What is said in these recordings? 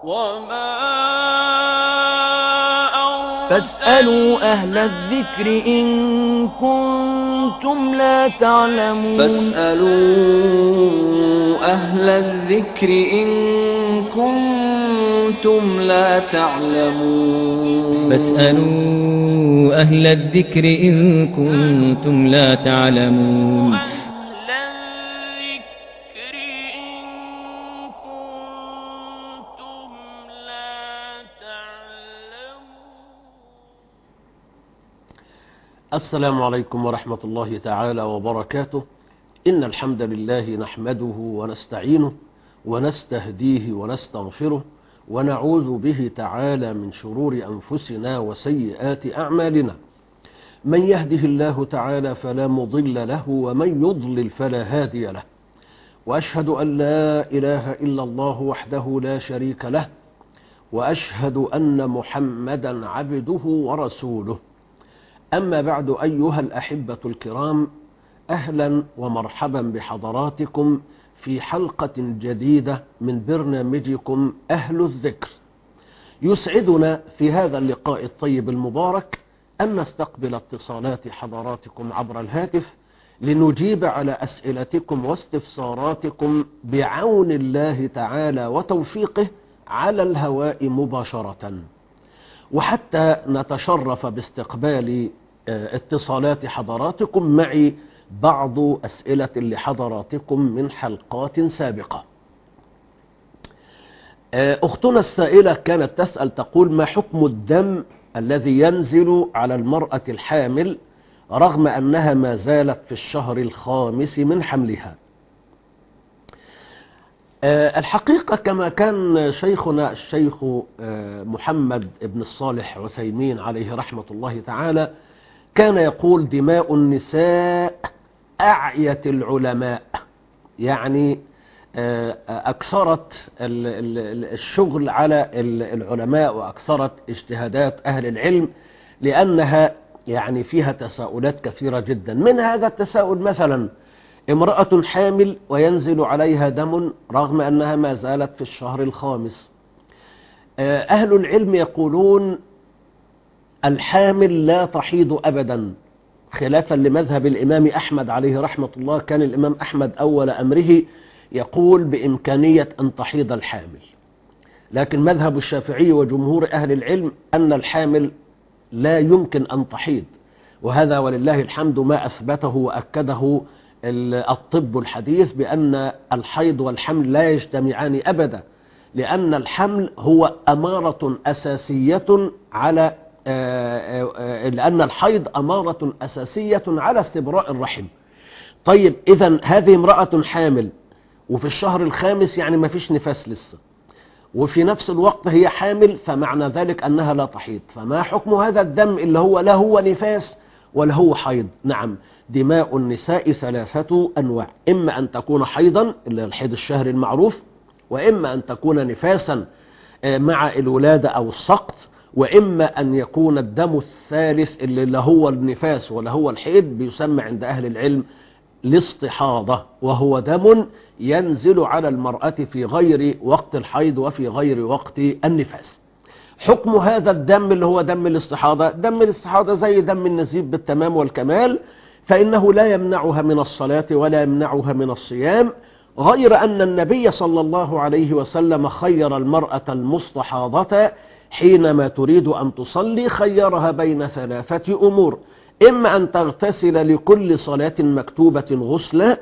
وما فاسألوا أهل الذكر إن كنتم لا تعلمون فاسألوا أهل الذكر إن كنتم لا تعلمون فاسألوا أهل الذكر إن كنتم لا تعلمون أهل الذكر إن كنتم لا تعلمون السلام عليكم ورحمة الله تعالى وبركاته إن الحمد لله نحمده ونستعينه ونستهديه ونستغفره ونعوذ به تعالى من شرور أنفسنا وسيئات أعمالنا من يهده الله تعالى فلا مضل له ومن يضلل فلا هادي له وأشهد أن لا إله إلا الله وحده لا شريك له وأشهد أن محمدا عبده ورسوله أما بعد أيها الأحبة الكرام أهلا ومرحبا بحضراتكم في حلقة جديدة من برنامجكم أهل الذكر يسعدنا في هذا اللقاء الطيب المبارك أن نستقبل اتصالات حضراتكم عبر الهاتف لنجيب على أسئلتكم واستفساراتكم بعون الله تعالى وتوفيقه على الهواء مباشرة وحتى نتشرف باستقبال آه، اتصالات حضراتكم معي بعض أسئلة لحضراتكم من حلقات سابقة آه، أختنا السائلة كانت تسأل تقول ما حكم الدم الذي ينزل على المرأة الحامل رغم أنها ما زالت في الشهر الخامس من حملها آه، الحقيقة كما كان شيخنا الشيخ آه، محمد بن الصالح عثيمين عليه رحمة الله تعالى كان يقول دماء النساء أعيت العلماء يعني آه، أكثرت ال- ال- الشغل على ال- العلماء وأكثرت اجتهادات أهل العلم لأنها يعني فيها تساؤلات كثيرة جدا من هذا التساؤل مثلا امرأة حامل وينزل عليها دم رغم أنها ما زالت في الشهر الخامس آه، أهل العلم يقولون الحامل لا تحيض أبدا خلافا لمذهب الإمام أحمد عليه رحمة الله كان الإمام أحمد أول أمره يقول بإمكانية أن تحيض الحامل لكن مذهب الشافعي وجمهور أهل العلم أن الحامل لا يمكن أن تحيض وهذا ولله الحمد ما أثبته وأكده ال- الطب الحديث بأن الحيض والحمل لا يجتمعان أبدا لأن الحمل هو أمارة أساسية على آه، آه، آه، لأن الحيض أمارة أساسية على استبراء الرحم طيب إذا هذه امرأة حامل وفي الشهر الخامس يعني ما فيش نفاس لسه وفي نفس الوقت هي حامل فمعنى ذلك أنها لا تحيض فما حكم هذا الدم اللي هو لا هو نفاس ولا هو حيض نعم دماء النساء ثلاثة أنواع إما أن تكون حيضا اللي هو الحيض الشهري المعروف وإما أن تكون نفاسا آه، مع الولادة أو السقط وإما أن يكون الدم الثالث اللي لا هو النفاس ولا هو الحيض بيسمى عند أهل العلم الاستحاضة وهو دم ينزل على المرأة في غير وقت الحيض وفي غير وقت النفاس حكم هذا الدم اللي هو دم الاستحاضة دم الاستحاضة زي دم النزيف بالتمام والكمال فإنه لا يمنعها من الصلاة ولا يمنعها من الصيام غير أن النبي صلى الله عليه وسلم خير المرأة المستحاضة حينما تريد أن تصلي خيرها بين ثلاثة أمور إما أن تغتسل لكل صلاة مكتوبة غسلا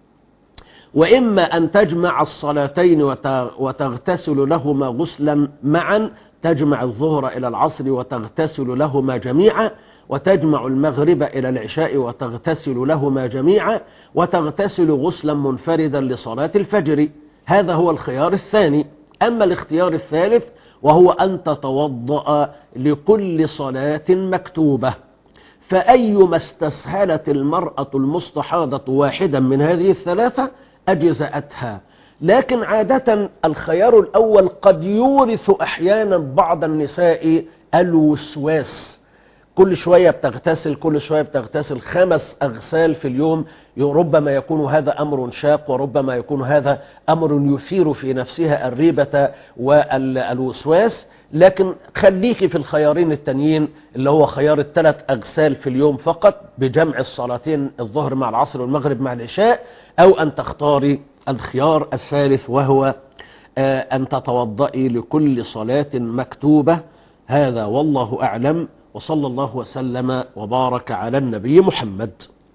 وإما أن تجمع الصلاتين وت- وتغتسل لهما غسلا معا تجمع الظهر إلى العصر وتغتسل لهما جميعا وتجمع المغرب إلى العشاء وتغتسل لهما جميعا وتغتسل غسلا منفردا لصلاة الفجر هذا هو الخيار الثاني أما الاختيار الثالث وهو أن تتوضأ لكل صلاة مكتوبة فأيما استسهلت المرأة المستحاضة واحدا من هذه الثلاثة أجزأتها لكن عادة الخيار الأول قد يورث أحيانا بعض النساء الوسواس كل شوية بتغتسل كل شوية بتغتسل خمس أغسال في اليوم ربما يكون هذا أمر شاق وربما يكون هذا أمر يثير في نفسها الريبة والوسواس لكن خليكي في الخيارين التانيين اللي هو خيار الثلاث أغسال في اليوم فقط بجمع الصلاتين الظهر مع العصر والمغرب مع العشاء أو أن تختاري الخيار الثالث وهو آه، أن تتوضئي لكل صلاة مكتوبة هذا والله أعلم وصلى الله وسلم وبارك على النبي محمد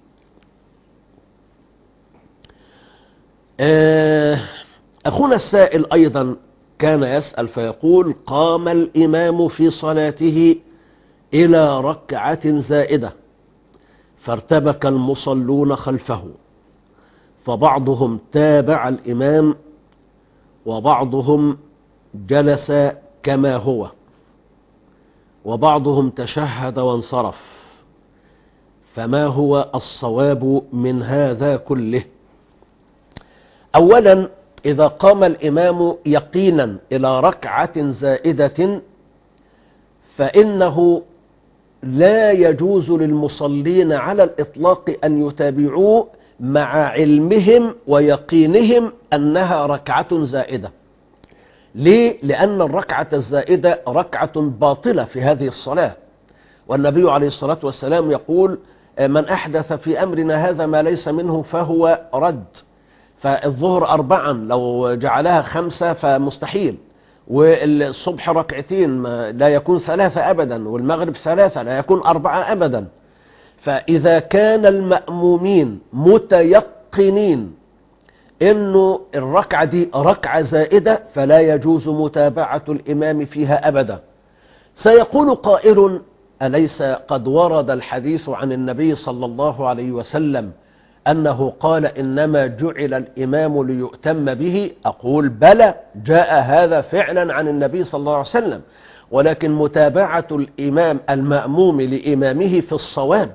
آه، أخونا السائل أيضا كان يسأل فيقول قام الإمام في صلاته إلى ركعة زائدة فارتبك المصلون خلفه فبعضهم تابع الإمام وبعضهم جلس كما هو وبعضهم تشهد وانصرف فما هو الصواب من هذا كله أولا إذا قام الإمام يقينا إلى ركعة زائدة فإنه لا يجوز للمصلين على الإطلاق أن يتابعوه مع علمهم ويقينهم أنها ركعة زائدة ليه؟ لأن الركعة الزائدة ركعة باطلة في هذه الصلاة والنبي عليه الصلاة والسلام يقول من أحدث في أمرنا هذا ما ليس منه فهو رد فالظهر أربعا لو جعلها خمسة فمستحيل والصبح ركعتين ما لا يكون ثلاثة أبدا والمغرب ثلاثة لا يكون أربعة أبدا فإذا كان المأمومين متيقنين انه الركعة دي ركعة زائدة فلا يجوز متابعة الامام فيها ابدا سيقول قائل أليس قد ورد الحديث عن النبي صلى الله عليه وسلم أنه قال إنما جعل الإمام ليؤتم به أقول بلى جاء هذا فعلا عن النبي صلى الله عليه وسلم ولكن متابعة الإمام المأموم لإمامه في الصواب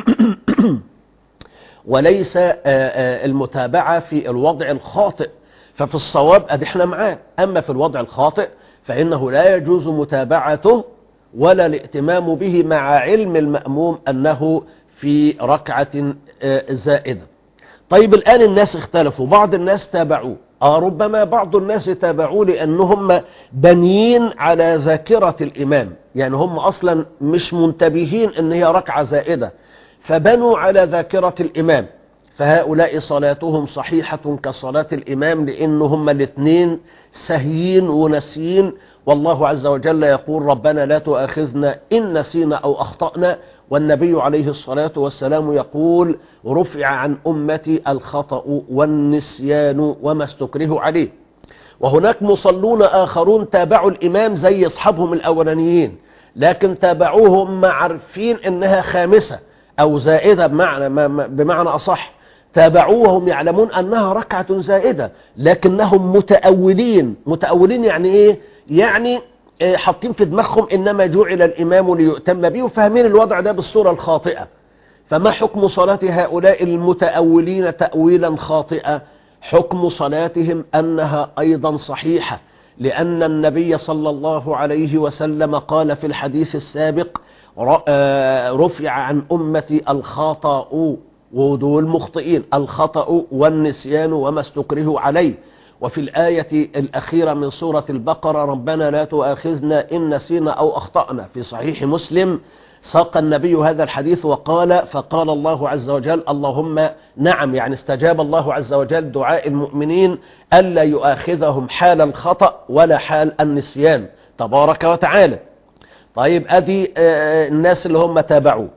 وليس آه، آه، المتابعة في الوضع الخاطئ ففي الصواب أدي احنا معاه أما في الوضع الخاطئ فإنه لا يجوز متابعته ولا الائتمام به مع علم المأموم أنه في ركعة آه، زائدة طيب الآن الناس اختلفوا بعض الناس تابعوه آه ربما بعض الناس تابعوه لأنهم بنيين على ذاكرة الإمام يعني هم أصلا مش منتبهين أن هي ركعة زائدة فبنوا على ذاكرة الإمام فهؤلاء صلاتهم صحيحة كصلاة الإمام لأنهم الاثنين سهيين ونسيين والله عز وجل يقول ربنا لا تؤاخذنا إن نسينا أو أخطأنا والنبي عليه الصلاة والسلام يقول رفع عن أمتي الخطأ والنسيان وما استكره عليه وهناك مصلون آخرون تابعوا الإمام زي أصحابهم الأولانيين لكن تابعوهم ما عارفين إنها خامسة أو زائدة بمعنى, ما- ما- بمعنى أصح تابعوهم يعلمون أنها ركعة زائدة لكنهم متأولين متأولين يعني إيه؟ يعني آه، حاطين في دماغهم إنما جعل الإمام ليؤتم به وفاهمين الوضع ده بالصورة الخاطئة فما حكم صلاة هؤلاء المتأولين تأويلا خاطئا حكم صلاتهم أنها أيضا صحيحة لأن النبي صلى الله عليه وسلم قال في الحديث السابق ر- آه، رفع عن أمتي الخطأ ودول مخطئين الخطأ والنسيان وما استكرهوا عليه وفي الآية الأخيرة من سورة البقرة ربنا لا تؤاخذنا إن نسينا أو أخطأنا في صحيح مسلم ساق النبي هذا الحديث وقال فقال الله عز وجل اللهم نعم يعني استجاب الله عز وجل دعاء المؤمنين ألا يؤاخذهم حال الخطأ ولا حال النسيان تبارك وتعالى طيب أدي آه، الناس اللي هم تابعوا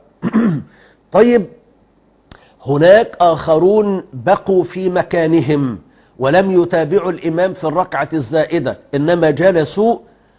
طيب هناك آخرون بقوا في مكانهم ولم يتابعوا الإمام في الركعة الزائدة إنما جلسوا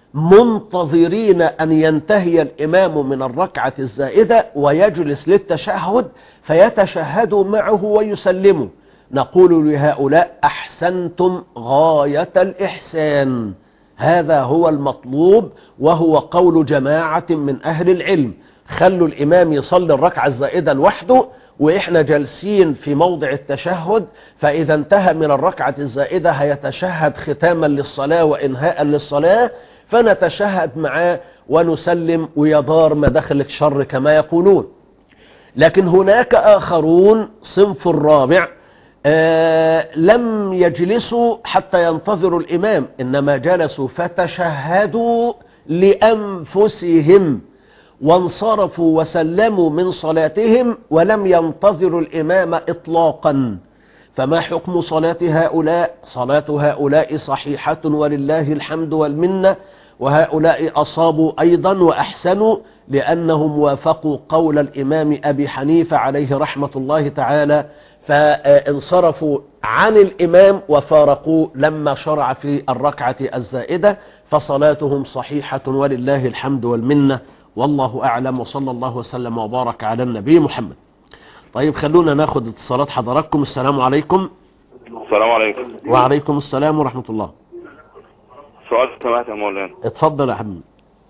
منتظرين أن ينتهي الإمام من الركعة الزائدة ويجلس للتشهد فيتشهدوا معه ويسلموا نقول لهؤلاء أحسنتم غاية الإحسان هذا هو المطلوب وهو قول جماعة من أهل العلم خلوا الإمام يصلي الركعة الزائدة لوحده وإحنا جالسين في موضع التشهد فإذا انتهى من الركعة الزائدة هيتشهد ختاما للصلاة وإنهاء للصلاة فنتشهد معاه ونسلم ويدار مداخل الشر كما يقولون لكن هناك آخرون صنف الرابع آه لم يجلسوا حتى ينتظروا الإمام إنما جلسوا فتشهدوا لأنفسهم وانصرفوا وسلموا من صلاتهم ولم ينتظروا الإمام إطلاقا فما حكم صلاة هؤلاء صلاة هؤلاء صحيحة ولله الحمد والمنة وهؤلاء أصابوا أيضا وأحسنوا لأنهم وافقوا قول الإمام أبي حنيفة عليه رحمة الله تعالى فانصرفوا عن الإمام وفارقوا لما شرع في الركعة الزائدة فصلاتهم صحيحة ولله الحمد والمنة والله أعلم وصلى الله وسلم وبارك على النبي محمد طيب خلونا ناخد اتصالات حضراتكم السلام عليكم السلام عليكم وعليكم السلام ورحمة الله سؤال سمعت يا مولانا اتفضل يا حبيبي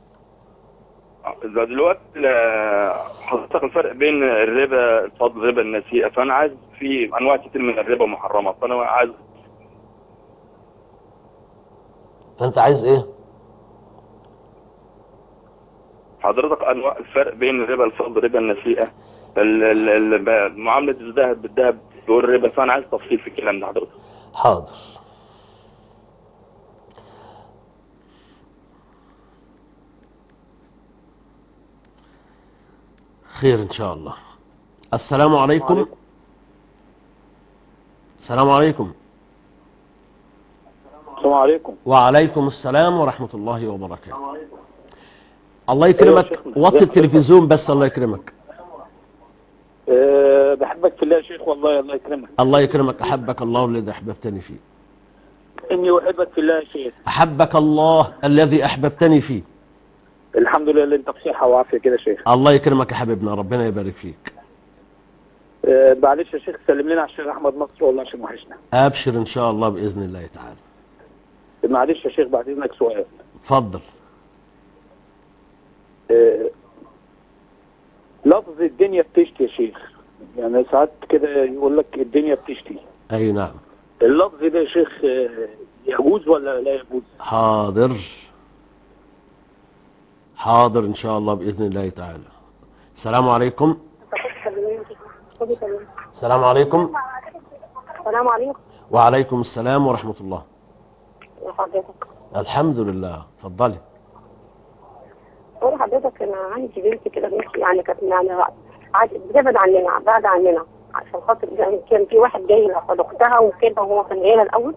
ده دلوقتي ال- حضرتك الفرق بين الربا الفضل الربا النسيئة فأنا عايز في أنواع كتير من الربا محرمة فأنا عايز فانت عايز ايه حضرتك أنواع الفرق بين الربا الفضل الربا النسيئة ال- ال- ال- معاملة الذهب بالذهب بيقول ربا فأنا عايز تفصيل في الكلام ده حضرتك حاضر خير ان شاء الله السلام عليكم السلام عليكم السلام عليكم وعليكم السلام ورحمة الله وبركاته الله يكرمك شيخنا. وطي التلفزيون بس الله يكرمك أه بحبك في الله يا شيخ والله الله يكرمك الله يكرمك أحبك الله الذي أحببتني فيه اني احبك في الله يا شيخ أحبك الله الذي أحببتني فيه الحمد لله اللي انت بصحه وعافيه كده يا شيخ الله يكرمك يا حبيبنا ربنا يبارك فيك أه معلش يا شيخ سلم لنا على الشيخ احمد نصر والله عشان وحشنا أبشر إن شاء الله بإذن الله تعالى معلش يا شيخ بعد اذنك سؤال اتفضل أه لفظ الدنيا بتشتي يا شيخ يعني ساعات كده يقول لك الدنيا بتشتي أي نعم اللفظ ده يا شيخ أه يجوز ولا لا يجوز حاضر حاضر إن شاء الله بإذن الله تعالى السلام عليكم السلام عليكم السلام عليكم وعليكم السلام ورحمة الله يا حضرتك الحمد لله اتفضلي قول حضرتك انا عندي بنت كده بنت يعني كانت يعني عاد- بتبعد عننا بعد عننا عشان خاطر يعني كان في واحد جاي ياخد اختها وكده وهو كان جاي لها الاول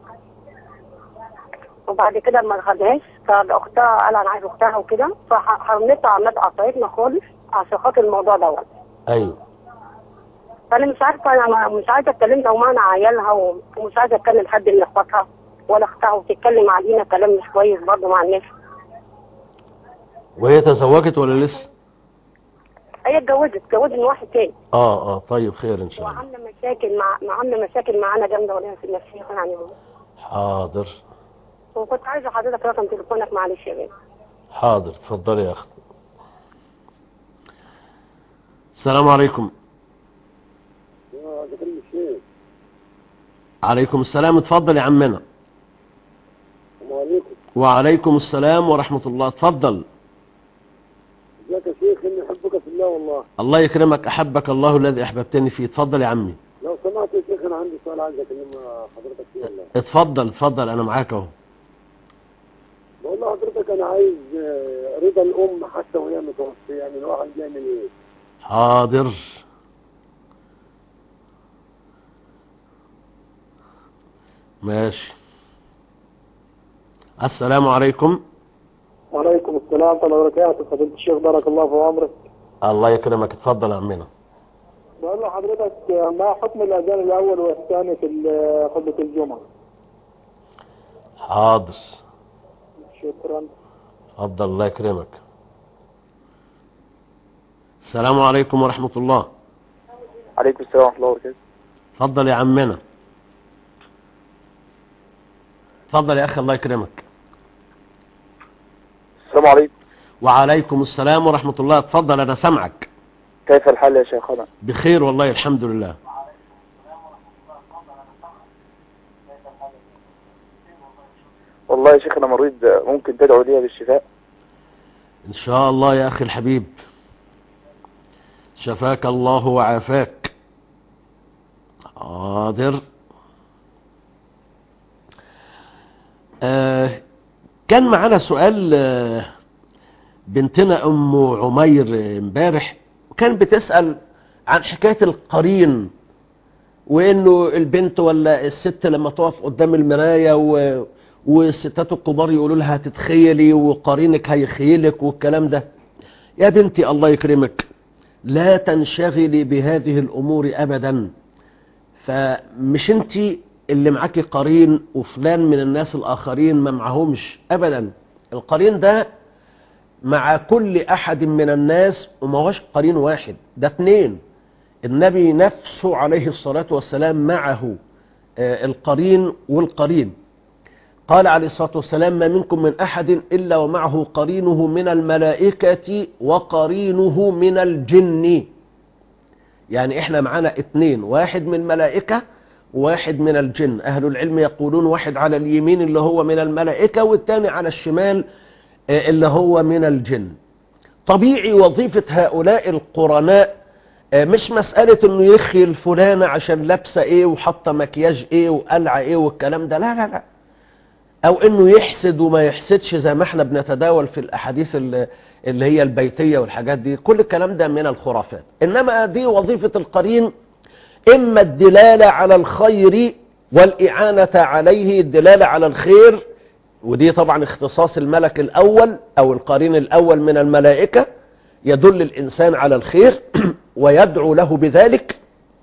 وبعد كده ما خدهاش فاختها قال انا عايز اختها وكده فحرمتها عملت قطعتنا خالص عشان خاطر الموضوع دوت أيوه فانا مش عارفه انا ما- مش عايزه اتكلم لو معنا عيالها ومش عايزه اتكلم حد من اخواتها ولا اختها وتتكلم علينا كلام مش كويس برضه مع الناس وهي تزوجت ولا لسه هي اتجوزت اتجوزت من واحد تاني اه اه طيب خير ان شاء الله وعامله مشاكل مع مع- عامله مشاكل معانا جامده ولا في النفسيه يعني حاضر وكنت عايزه حضرتك رقم تليفونك معلش يا بنت حاضر اتفضلي يا اخت السلام عليكم عليكم السلام اتفضل يا عمنا وعليكم السلام ورحمة الله اتفضل ازيك يا شيخ اني احبك في الله والله الله يكرمك احبك الله الذي احببتني فيه اتفضل يا عمي لو سمحت يا شيخ انا عندي سؤال عايز اكلم حضرتك فيه والله اتفضل اتفضل انا معاك اهو بقول له حضرتك انا عايز آه، رضا الام حتى وهي متوفيه يعني الواحد يعمل ايه؟ حاضر ماشي السلام عليكم وعليكم السلام ورحمه الله وبركاته فضيله الشيخ بارك الله في عمرك الله يكرمك اتفضل يا عمنا بقول له حضرتك آه، ما حكم الاذان الاول والثاني في ال- خطبه الجمعه؟ حاضر شكرا اتفضل الله يكرمك السلام عليكم ورحمة الله عليكم السلام ورحمه الله وبركاته اتفضل يا عمنا اتفضل يا اخي الله يكرمك السلام عليكم وعليكم السلام ورحمة الله اتفضل انا سامعك كيف الحال يا شيخنا؟ بخير والله الحمد لله والله يا شيخ انا مريض ممكن تدعو لي بالشفاء ان شاء الله يا اخي الحبيب شفاك الله وعافاك حاضر آه كان معانا سؤال آه بنتنا ام عمير امبارح وكان بتسأل عن حكاية القرين وانه البنت ولا الست لما تقف قدام المراية و... والستات الكبار يقولوا لها تتخيلي وقرينك هيخيلك والكلام ده يا بنتي الله يكرمك لا تنشغلي بهذه الامور ابدا فمش انت اللي معاكي قرين وفلان من الناس الاخرين ما معهمش ابدا القرين ده مع كل احد من الناس وما هوش قرين واحد ده اتنين النبي نفسه عليه الصلاة والسلام معه آه، القرين والقرين قال عليه الصلاة والسلام ما منكم من أحد إلا ومعه قرينه من الملائكة وقرينه من الجن يعني إحنا معنا اتنين واحد من الملائكة واحد من الجن أهل العلم يقولون واحد على اليمين اللي هو من الملائكة والتاني على الشمال آه، اللي هو من الجن طبيعي وظيفة هؤلاء القرناء آه، مش مسألة انه يخي الفلانة عشان لابسة ايه وحاطة مكياج ايه وقلعة ايه والكلام ده لا لا لا او انه يحسد وما يحسدش زي ما احنا بنتداول في الاحاديث اللي, اللي هي البيتية والحاجات دي كل الكلام ده من الخرافات انما دي وظيفة القرين اما الدلالة على الخير والاعانة عليه الدلالة على الخير ودي طبعا اختصاص الملك الاول او القرين الاول من الملائكة يدل الانسان على الخير ويدعو له بذلك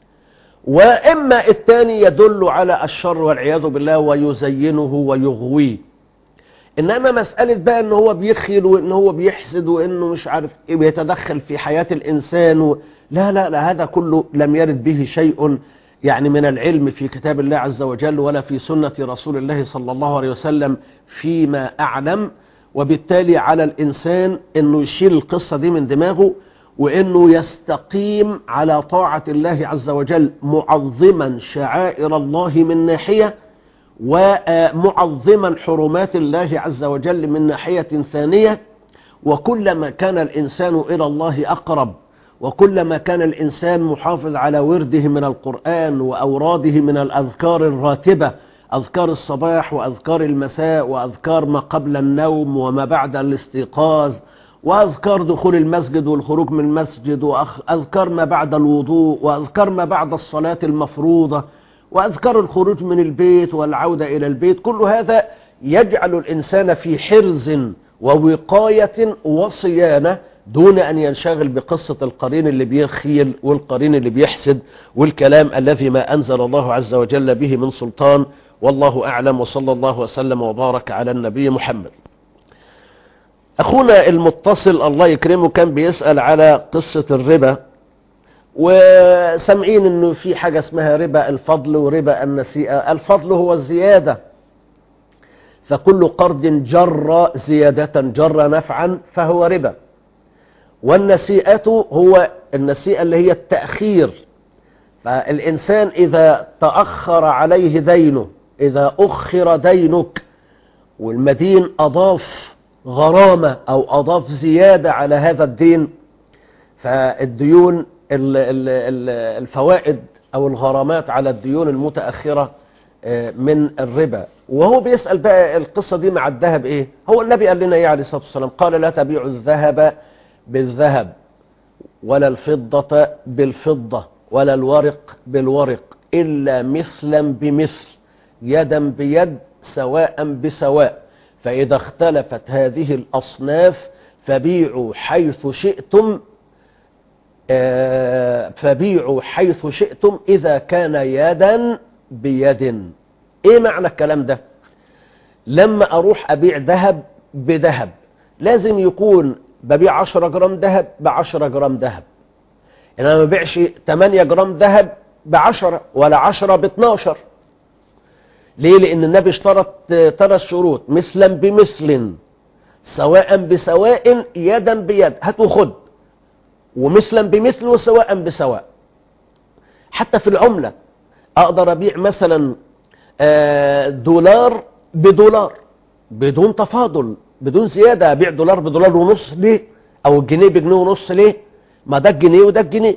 وإما الثاني يدل على الشر والعياذ بالله ويزينه ويغويه إنما مسألة بقى إن هو بيخيل وإن هو بيحسد وإنه مش عارف إيه بيتدخل في حياة الإنسان و... لا لا لا هذا كله لم يرد به شيء يعني من العلم في كتاب الله عز وجل ولا في سنة رسول الله صلى الله عليه وسلم فيما أعلم وبالتالي على الإنسان أنه يشيل القصة دي من دماغه وانه يستقيم على طاعة الله عز وجل معظما شعائر الله من ناحية ومعظما حرمات الله عز وجل من ناحية ثانية وكلما كان الإنسان إلى الله أقرب وكلما كان الإنسان محافظ على ورده من القرآن وأوراده من الأذكار الراتبة أذكار الصباح وأذكار المساء وأذكار ما قبل النوم وما بعد الاستيقاظ وأذكار دخول المسجد والخروج من المسجد وأذكار ما بعد الوضوء وأذكار ما بعد الصلاة المفروضة وأذكار الخروج من البيت والعودة إلى البيت كل هذا يجعل الإنسان في حرز ووقاية وصيانة دون أن ينشغل بقصة القرين اللي بيخيل والقرين اللي بيحسد والكلام الذي ما أنزل الله عز وجل به من سلطان والله أعلم وصلى الله وسلم وبارك على النبي محمد أخونا المتصل الله يكرمه كان بيسأل على قصة الربا وسمعين انه في حاجة اسمها ربا الفضل وربا النسيئة الفضل هو الزيادة فكل قرض جر زيادة جر نفعا فهو ربا والنسيئة هو النسيئة اللي هي التأخير فالإنسان إذا تأخر عليه دينه إذا أخر دينك والمدين أضاف غرامة أو أضاف زيادة على هذا الدين فالديون الفوائد أو الغرامات على الديون المتأخرة من الربا وهو بيسأل بقى القصة دي مع الذهب إيه هو النبي قال لنا إيه عليه الصلاة والسلام قال لا تبيعوا الذهب بالذهب ولا الفضة بالفضة ولا الورق بالورق إلا مثلا بمثل يدا بيد سواء بسواء فإذا اختلفت هذه الأصناف فبيعوا حيث شئتم فبيعوا حيث شئتم إذا كان يدا بيد إيه معنى الكلام ده لما أروح أبيع ذهب بذهب لازم يكون ببيع 10 جرام ذهب ب 10 جرام ذهب أنا ما ببيعش 8 جرام ذهب ب 10 ولا 10 ب 12 ليه لأن النبي اشترط ثلاث شروط مثلا بمثل سواء بسواء يدا بيد هات وخد ومثلا بمثل وسواء بسواء حتى في العملة أقدر أبيع مثلا دولار بدولار بدون تفاضل بدون زيادة أبيع دولار بدولار ونص ليه أو الجنيه بجنيه ونص ليه ما ده الجنيه وده الجنيه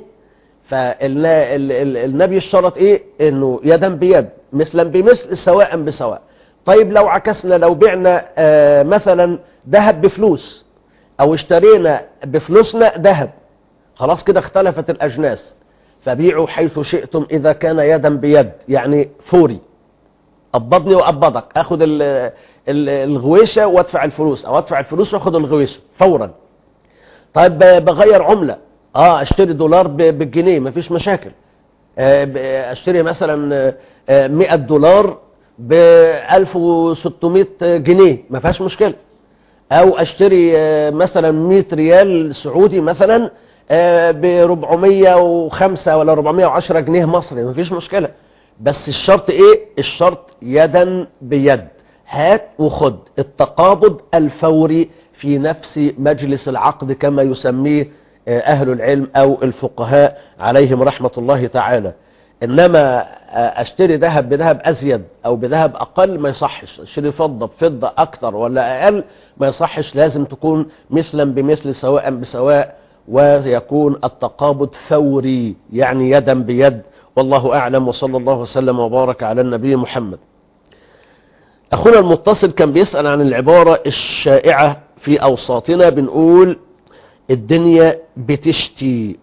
فالنبي اشترط ايه انه يدا بيد مثلا بمثل سواء بسواء طيب لو عكسنا لو بعنا آه مثلا ذهب بفلوس او اشترينا بفلوسنا ذهب خلاص كده اختلفت الاجناس فبيعوا حيث شئتم اذا كان يدا بيد يعني فوري قبضني وقبضك اخد ال- ال- الغويشه وادفع الفلوس او ادفع الفلوس واخد الغويشه فورا طيب ب- بغير عمله اه اشتري دولار ب- بالجنيه مفيش مشاكل آه، ب- اشتري مثلا آه، آه، 100 دولار ب 1600 جنيه ما فيهاش مشكله او اشتري آه، مثلا 100 ريال سعودي مثلا ب 405 ولا 410 جنيه مصري مفيش مشكله بس الشرط ايه الشرط يدا بيد هات وخد التقابض الفوري في نفس مجلس العقد كما يسميه آه، اهل العلم او الفقهاء عليهم رحمه الله تعالى انما آه، اشتري ذهب بذهب ازيد او بذهب اقل ما يصحش اشتري فضه بفضه اكثر ولا اقل ما يصحش لازم تكون مثلا بمثل سواء بسواء ويكون التقابض فوري يعني يدا بيد والله اعلم وصلى الله وسلم وبارك على النبي محمد اخونا المتصل كان بيسال عن العباره الشائعه في اوساطنا بنقول الدنيا بتشتي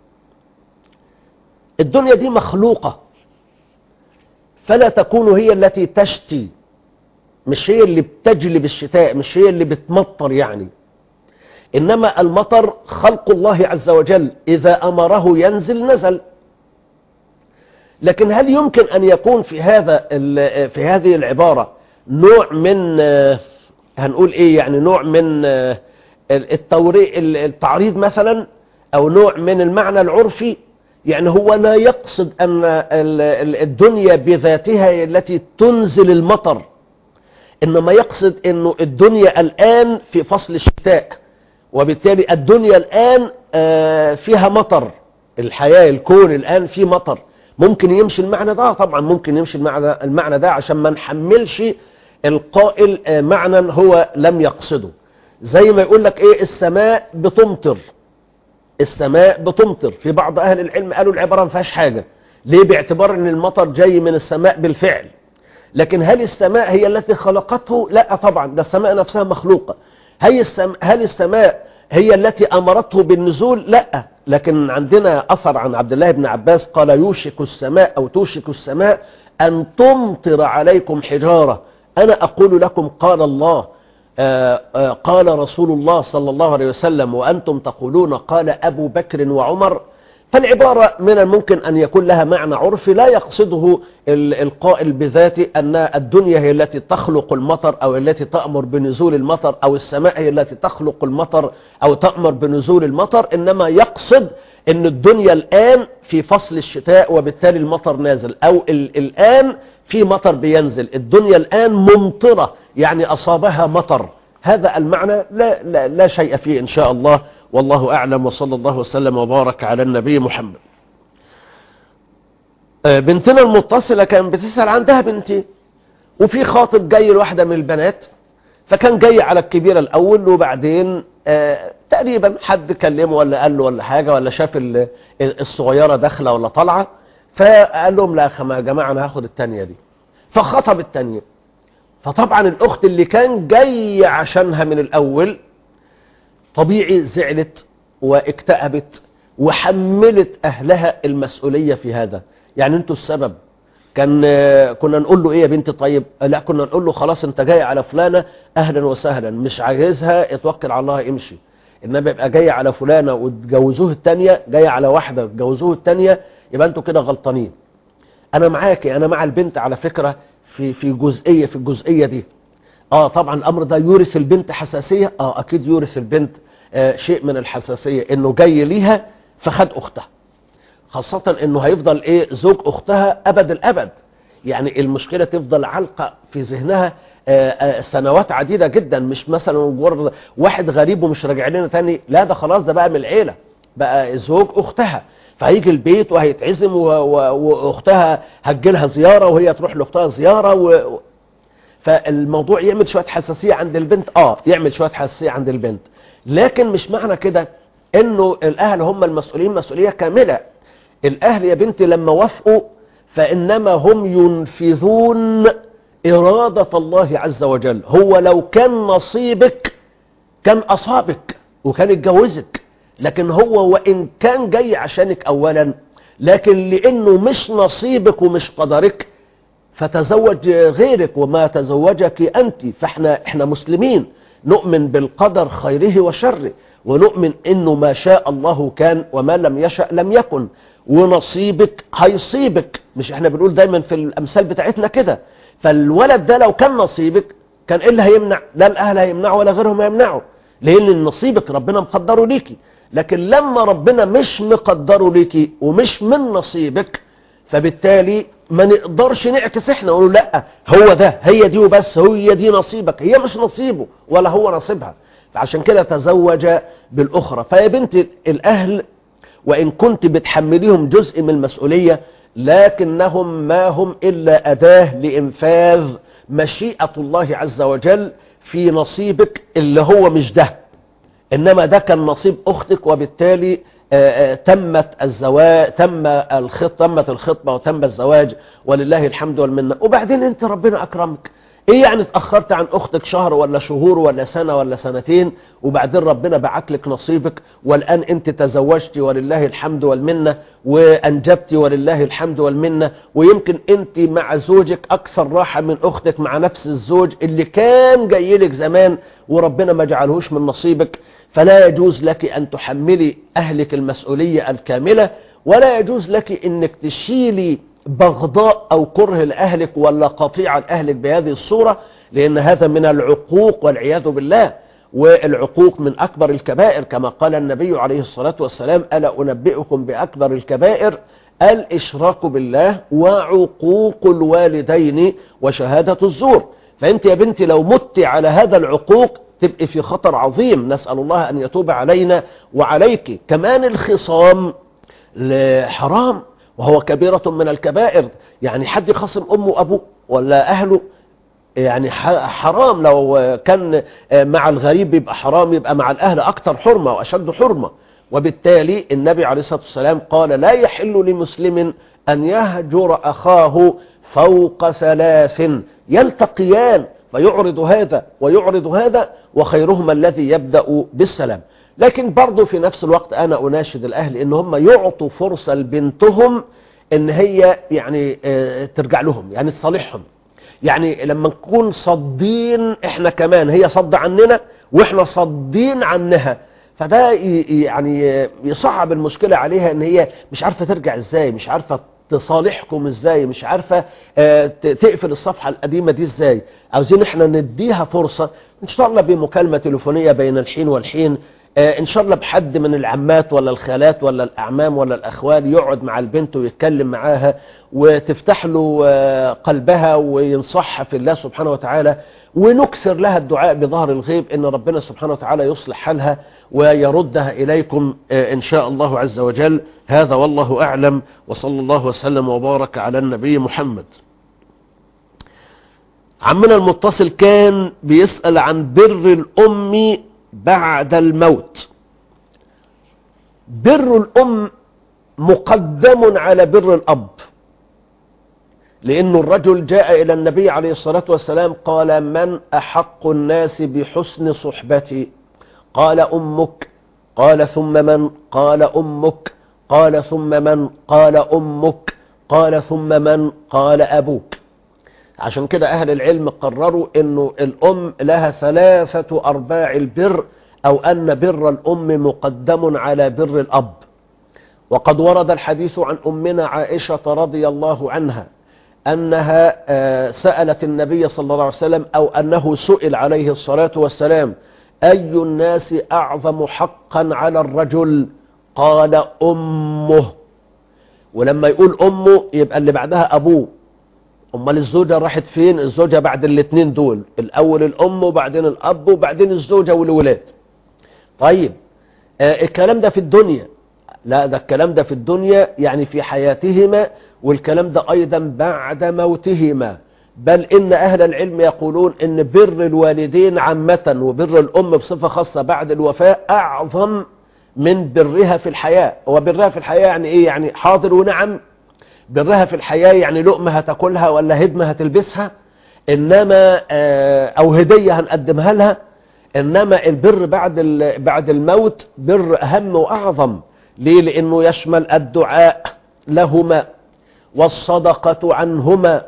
الدنيا دي مخلوقة فلا تكون هي التي تشتي مش هي اللي بتجلب الشتاء مش هي اللي بتمطر يعني إنما المطر خلق الله عز وجل إذا أمره ينزل نزل لكن هل يمكن أن يكون في هذا ال- في هذه العبارة نوع من آه، هنقول إيه يعني نوع من آه، التوري التعريض مثلا أو نوع من المعنى العرفي يعني هو لا يقصد أن ال- ال- الدنيا بذاتها هي التي تنزل المطر إنما يقصد أنه الدنيا الآن في فصل الشتاء وبالتالي الدنيا الآن آه، فيها مطر الحياة الكون الآن فيه مطر ممكن يمشي المعنى ده طبعا ممكن يمشي المعنى, المعنى ده عشان ما نحملش القائل آه، معنى هو لم يقصده زي ما يقول لك ايه السماء بتمطر السماء بتمطر في بعض اهل العلم قالوا العبارة ما فيهاش حاجة ليه باعتبار ان المطر جاي من السماء بالفعل لكن هل السماء هي التي خلقته لا طبعا ده السماء نفسها مخلوقة هل السماء, هل السماء هي التي أمرته بالنزول لا لكن عندنا أثر عن عبد الله بن عباس قال يوشك السماء أو توشك السماء أن تمطر عليكم حجارة أنا أقول لكم قال الله آه، آه، قال رسول الله صلى الله عليه وسلم وأنتم تقولون قال أبو بكر وعمر فالعبارة من الممكن أن يكون لها معنى عرفي لا يقصده ال- القائل بذاته أن الدنيا هي التي تخلق المطر أو التي تأمر بنزول المطر أو السماء هي التي تخلق المطر أو تأمر بنزول المطر إنما يقصد أن الدنيا الآن في فصل الشتاء وبالتالي المطر نازل أو ال- الآن في مطر بينزل الدنيا الآن ممطرة يعني أصابها مطر هذا المعنى لا, لا, لا شيء فيه إن شاء الله والله أعلم وصلى الله وسلم وبارك على النبي محمد آه، بنتنا المتصلة كان بتسأل عندها بنتي وفي خاطب جاي لواحدة من البنات فكان جاي على الكبيرة الأول وبعدين آه تقريبا حد كلمه ولا قال له ولا حاجة ولا شاف ال- الصغيرة داخلة ولا طالعة فقال لهم لا يا جماعة أنا هاخد التانية دي فخطب التانية فطبعا الأخت اللي كان جاي عشانها من الأول طبيعي زعلت واكتئبت وحملت أهلها المسؤولية في هذا يعني انتوا السبب كان آه، كنا نقول له ايه يا بنتي طيب آه، لا كنا نقول له خلاص انت جاي على فلانة اهلا وسهلا مش عايزها اتوكل على الله امشي انما يبقى جاي على فلانة وتجوزوه التانية جاي على واحدة وتجوزوه التانية يبقى انتوا كده غلطانين انا معاكي انا مع البنت على فكرة في في جزئية في الجزئية دي اه طبعا الامر ده يورث البنت حساسية اه اكيد يورث البنت آه شيء من الحساسية انه جاي ليها فخد اختها خاصة انه هيفضل ايه زوج اختها ابد الابد يعني المشكلة تفضل علقة في ذهنها آه، آه، سنوات عديدة جدا مش مثلا مجرد واحد غريب ومش راجع لنا تاني لا ده خلاص ده بقى من العيلة بقى زوج اختها فهيجي البيت وهيتعزم و- و- واختها هتجيلها زيارة وهي تروح لاختها زيارة و... فالموضوع يعمل شوية حساسية عند البنت اه يعمل شوية حساسية عند البنت لكن مش معنى كده انه الاهل هم المسؤولين مسؤولية كاملة الاهل يا بنتي لما وافقوا فانما هم ينفذون ارادة الله عز وجل هو لو كان نصيبك كان اصابك وكان اتجوزك لكن هو وان كان جاي عشانك اولا لكن لانه مش نصيبك ومش قدرك فتزوج غيرك وما تزوجك أنت فاحنا احنا مسلمين نؤمن بالقدر خيره وشره ونؤمن انه ما شاء الله كان وما لم يشأ لم يكن ونصيبك هيصيبك مش احنا بنقول دايما في الامثال بتاعتنا كده فالولد ده لو كان نصيبك كان ايه اللي هيمنع لا الاهل هيمنعوا ولا غيرهم هيمنعوا لان نصيبك ربنا مقدره ليكي لكن لما ربنا مش مقدره ليكي ومش من نصيبك فبالتالي ما نقدرش نعكس احنا نقول لا هو ده هي دي وبس هي دي نصيبك هي مش نصيبه ولا هو نصيبها فعشان كده تزوج بالأخرى فيا بنت الأهل وإن كنت بتحمليهم جزء من المسؤولية لكنهم ما هم إلا أداة لإنفاذ مشيئة الله عز وجل في نصيبك اللي هو مش ده إنما ده كان نصيب أختك وبالتالي آه، آه، تمت الزواج تم الخط تمت الخطبة وتم الزواج ولله الحمد والمنة وبعدين انت ربنا أكرمك ايه يعني اتأخرت عن اختك شهر ولا شهور ولا سنة ولا سنتين وبعدين ربنا بعت لك نصيبك والان انت تزوجتي ولله الحمد والمنة وانجبتي ولله الحمد والمنة ويمكن انت مع زوجك اكثر راحة من اختك مع نفس الزوج اللي كان جاي لك زمان وربنا ما جعلهوش من نصيبك فلا يجوز لك ان تحملي اهلك المسؤولية الكاملة ولا يجوز لك انك تشيلي بغضاء أو كره لأهلك ولا قطيعة لأهلك بهذه الصورة لأن هذا من العقوق والعياذ بالله والعقوق من أكبر الكبائر كما قال النبي عليه الصلاة والسلام ألا أنبئكم بأكبر الكبائر الإشراك بالله وعقوق الوالدين وشهادة الزور فأنت يا بنتي لو مت على هذا العقوق تبقي في خطر عظيم نسأل الله أن يتوب علينا وعليك كمان الخصام حرام وهو كبيرة من الكبائر يعني حد يخصم أمه وأبوه ولا أهله يعني حرام لو كان مع الغريب يبقى حرام يبقى مع الأهل أكثر حرمة وأشد حرمة وبالتالي النبي عليه الصلاة والسلام قال لا يحل لمسلم أن يهجر أخاه فوق ثلاث يلتقيان فيعرض هذا ويعرض هذا وخيرهما الذي يبدأ بالسلام لكن برضه في نفس الوقت أنا أناشد الأهل إن هم يعطوا فرصة لبنتهم إن هي يعني ترجع لهم يعني تصالحهم يعني لما نكون صدين إحنا كمان هي صد عننا وإحنا صدين عنها فده يعني يصعب المشكلة عليها إن هي مش عارفة ترجع إزاي مش عارفة تصالحكم ازاي مش عارفة تقفل الصفحة القديمة دي ازاي عاوزين احنا نديها فرصة ان شاء الله بمكالمة تليفونية بين الحين والحين ان شاء الله بحد من العمات ولا الخالات ولا الاعمام ولا الاخوال يقعد مع البنت ويتكلم معاها وتفتح له قلبها وينصحها في الله سبحانه وتعالى ونكسر لها الدعاء بظهر الغيب ان ربنا سبحانه وتعالى يصلح حالها ويردها اليكم ان شاء الله عز وجل هذا والله اعلم وصلى الله وسلم وبارك على النبي محمد عمنا المتصل كان بيسأل عن بر الام بعد الموت بر الأم مقدم على بر الأب لأن الرجل جاء إلى النبي عليه الصلاة والسلام قال من أحق الناس بحسن صحبتي قال أمك قال ثم من قال أمك قال ثم من قال أمك قال ثم من قال أبوك عشان كده أهل العلم قرروا أنه الأم لها ثلاثة أرباع البر أو أن بر الأم مقدم على بر الأب وقد ورد الحديث عن أمنا عائشة رضي الله عنها أنها سألت النبي صلى الله عليه وسلم أو أنه سئل عليه الصلاة والسلام أي الناس أعظم حقا على الرجل قال أمه ولما يقول أمه يبقى اللي بعدها أبوه امال الزوجة راحت فين الزوجة بعد الاثنين دول الاول الام وبعدين الاب وبعدين الزوجة والولاد طيب آه الكلام ده في الدنيا لا ده الكلام ده في الدنيا يعني في حياتهما والكلام ده ايضا بعد موتهما بل إن أهل العلم يقولون إن بر الوالدين عامة وبر الأم بصفة خاصة بعد الوفاة أعظم من برها في الحياة وبرها في الحياة يعني إيه يعني حاضر ونعم برها في الحياة يعني لقمة هتاكلها ولا هدمة هتلبسها إنما آه، أو هدية هنقدمها لها إنما البر بعد ال- بعد الموت بر أهم وأعظم ليه لأنه يشمل الدعاء لهما والصدقة عنهما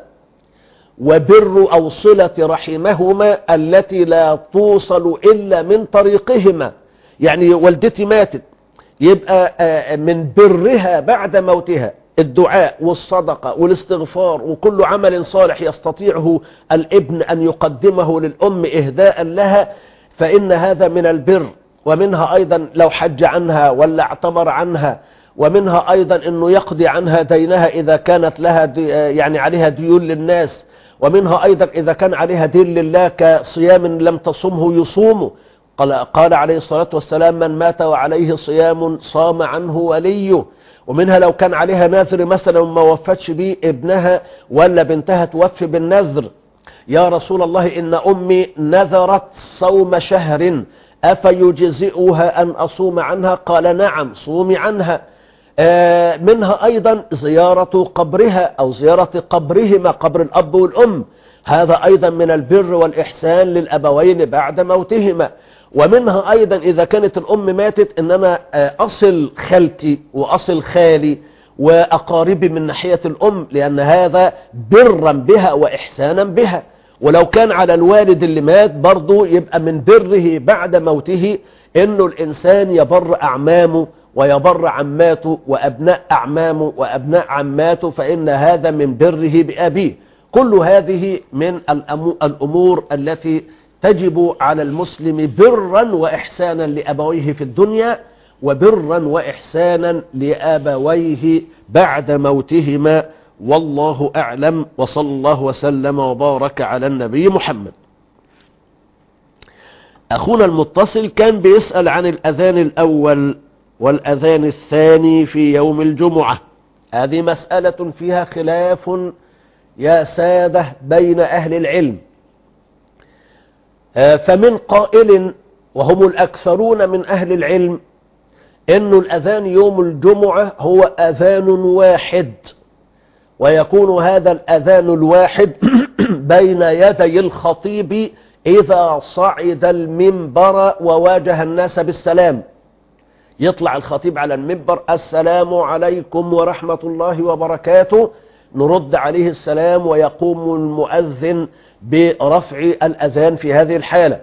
وبر أو صلة رحمهما التي لا توصل إلا من طريقهما يعني والدتي ماتت يبقى آه، من برها بعد موتها الدعاء والصدقة والاستغفار وكل عمل صالح يستطيعه الابن أن يقدمه للأم إهداء لها فإن هذا من البر ومنها أيضا لو حج عنها ولا اعتمر عنها ومنها أيضا أنه يقضي عنها دينها إذا كانت لها دي يعني عليها ديون للناس ومنها أيضا إذا كان عليها دين لله كصيام لم تصمه يصومه قال, قال عليه الصلاة والسلام من مات وعليه صيام صام عنه وليه ومنها لو كان عليها نذر مثلا وما وفتش بيه ابنها ولا بنتها توفي بالنذر يا رسول الله إن أمي نذرت صوم شهر أفيجزئها أن أصوم عنها قال نعم صومي عنها آه، منها أيضا زيارة قبرها أو زيارة قبرهما قبر الأب والأم هذا أيضا من البر والإحسان للأبوين بعد موتهما ومنها أيضا إذا كانت الأم ماتت إن أنا آه، أصل خالتي وأصل خالي وأقاربي من ناحية الأم لأن هذا برا بها وإحسانا بها ولو كان على الوالد اللي مات برضه يبقى من بره بعد موته انه الانسان يبر اعمامه ويبر عماته وابناء اعمامه وابناء عماته فان هذا من بره بابيه كل هذه من الأمو- الامور التي تجب على المسلم برا واحسانا لابويه في الدنيا وبرا واحسانا لابويه بعد موتهما والله أعلم وصلى الله وسلم وبارك على النبي محمد أخونا المتصل كان بيسأل عن الأذان الأول والأذان الثاني في يوم الجمعة هذه مسألة فيها خلاف يا سادة بين أهل العلم آه، فمن قائل وهم الأكثرون من أهل العلم أن الأذان يوم الجمعة هو أذان واحد ويكون هذا الأذان الواحد بين يدي الخطيب إذا صعد المنبر وواجه الناس بالسلام يطلع الخطيب على المنبر السلام عليكم ورحمة الله وبركاته نرد عليه السلام ويقوم المؤذن برفع الأذان في هذه الحالة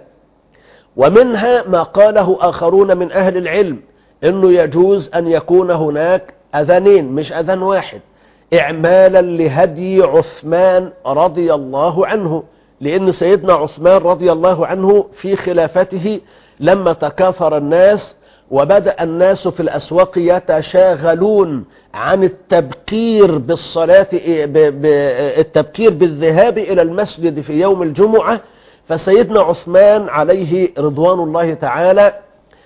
ومنها ما قاله آخرون من أهل العلم أنه يجوز أن يكون هناك أذانين مش أذان واحد إعمالا لهدي عثمان رضي الله عنه لأن سيدنا عثمان رضي الله عنه في خلافته لما تكاثر الناس وبدأ الناس في الأسواق يتشاغلون عن التبكير بالصلاة ب- ب- التبكير بالذهاب إلى المسجد في يوم الجمعة فسيدنا عثمان عليه رضوان الله تعالى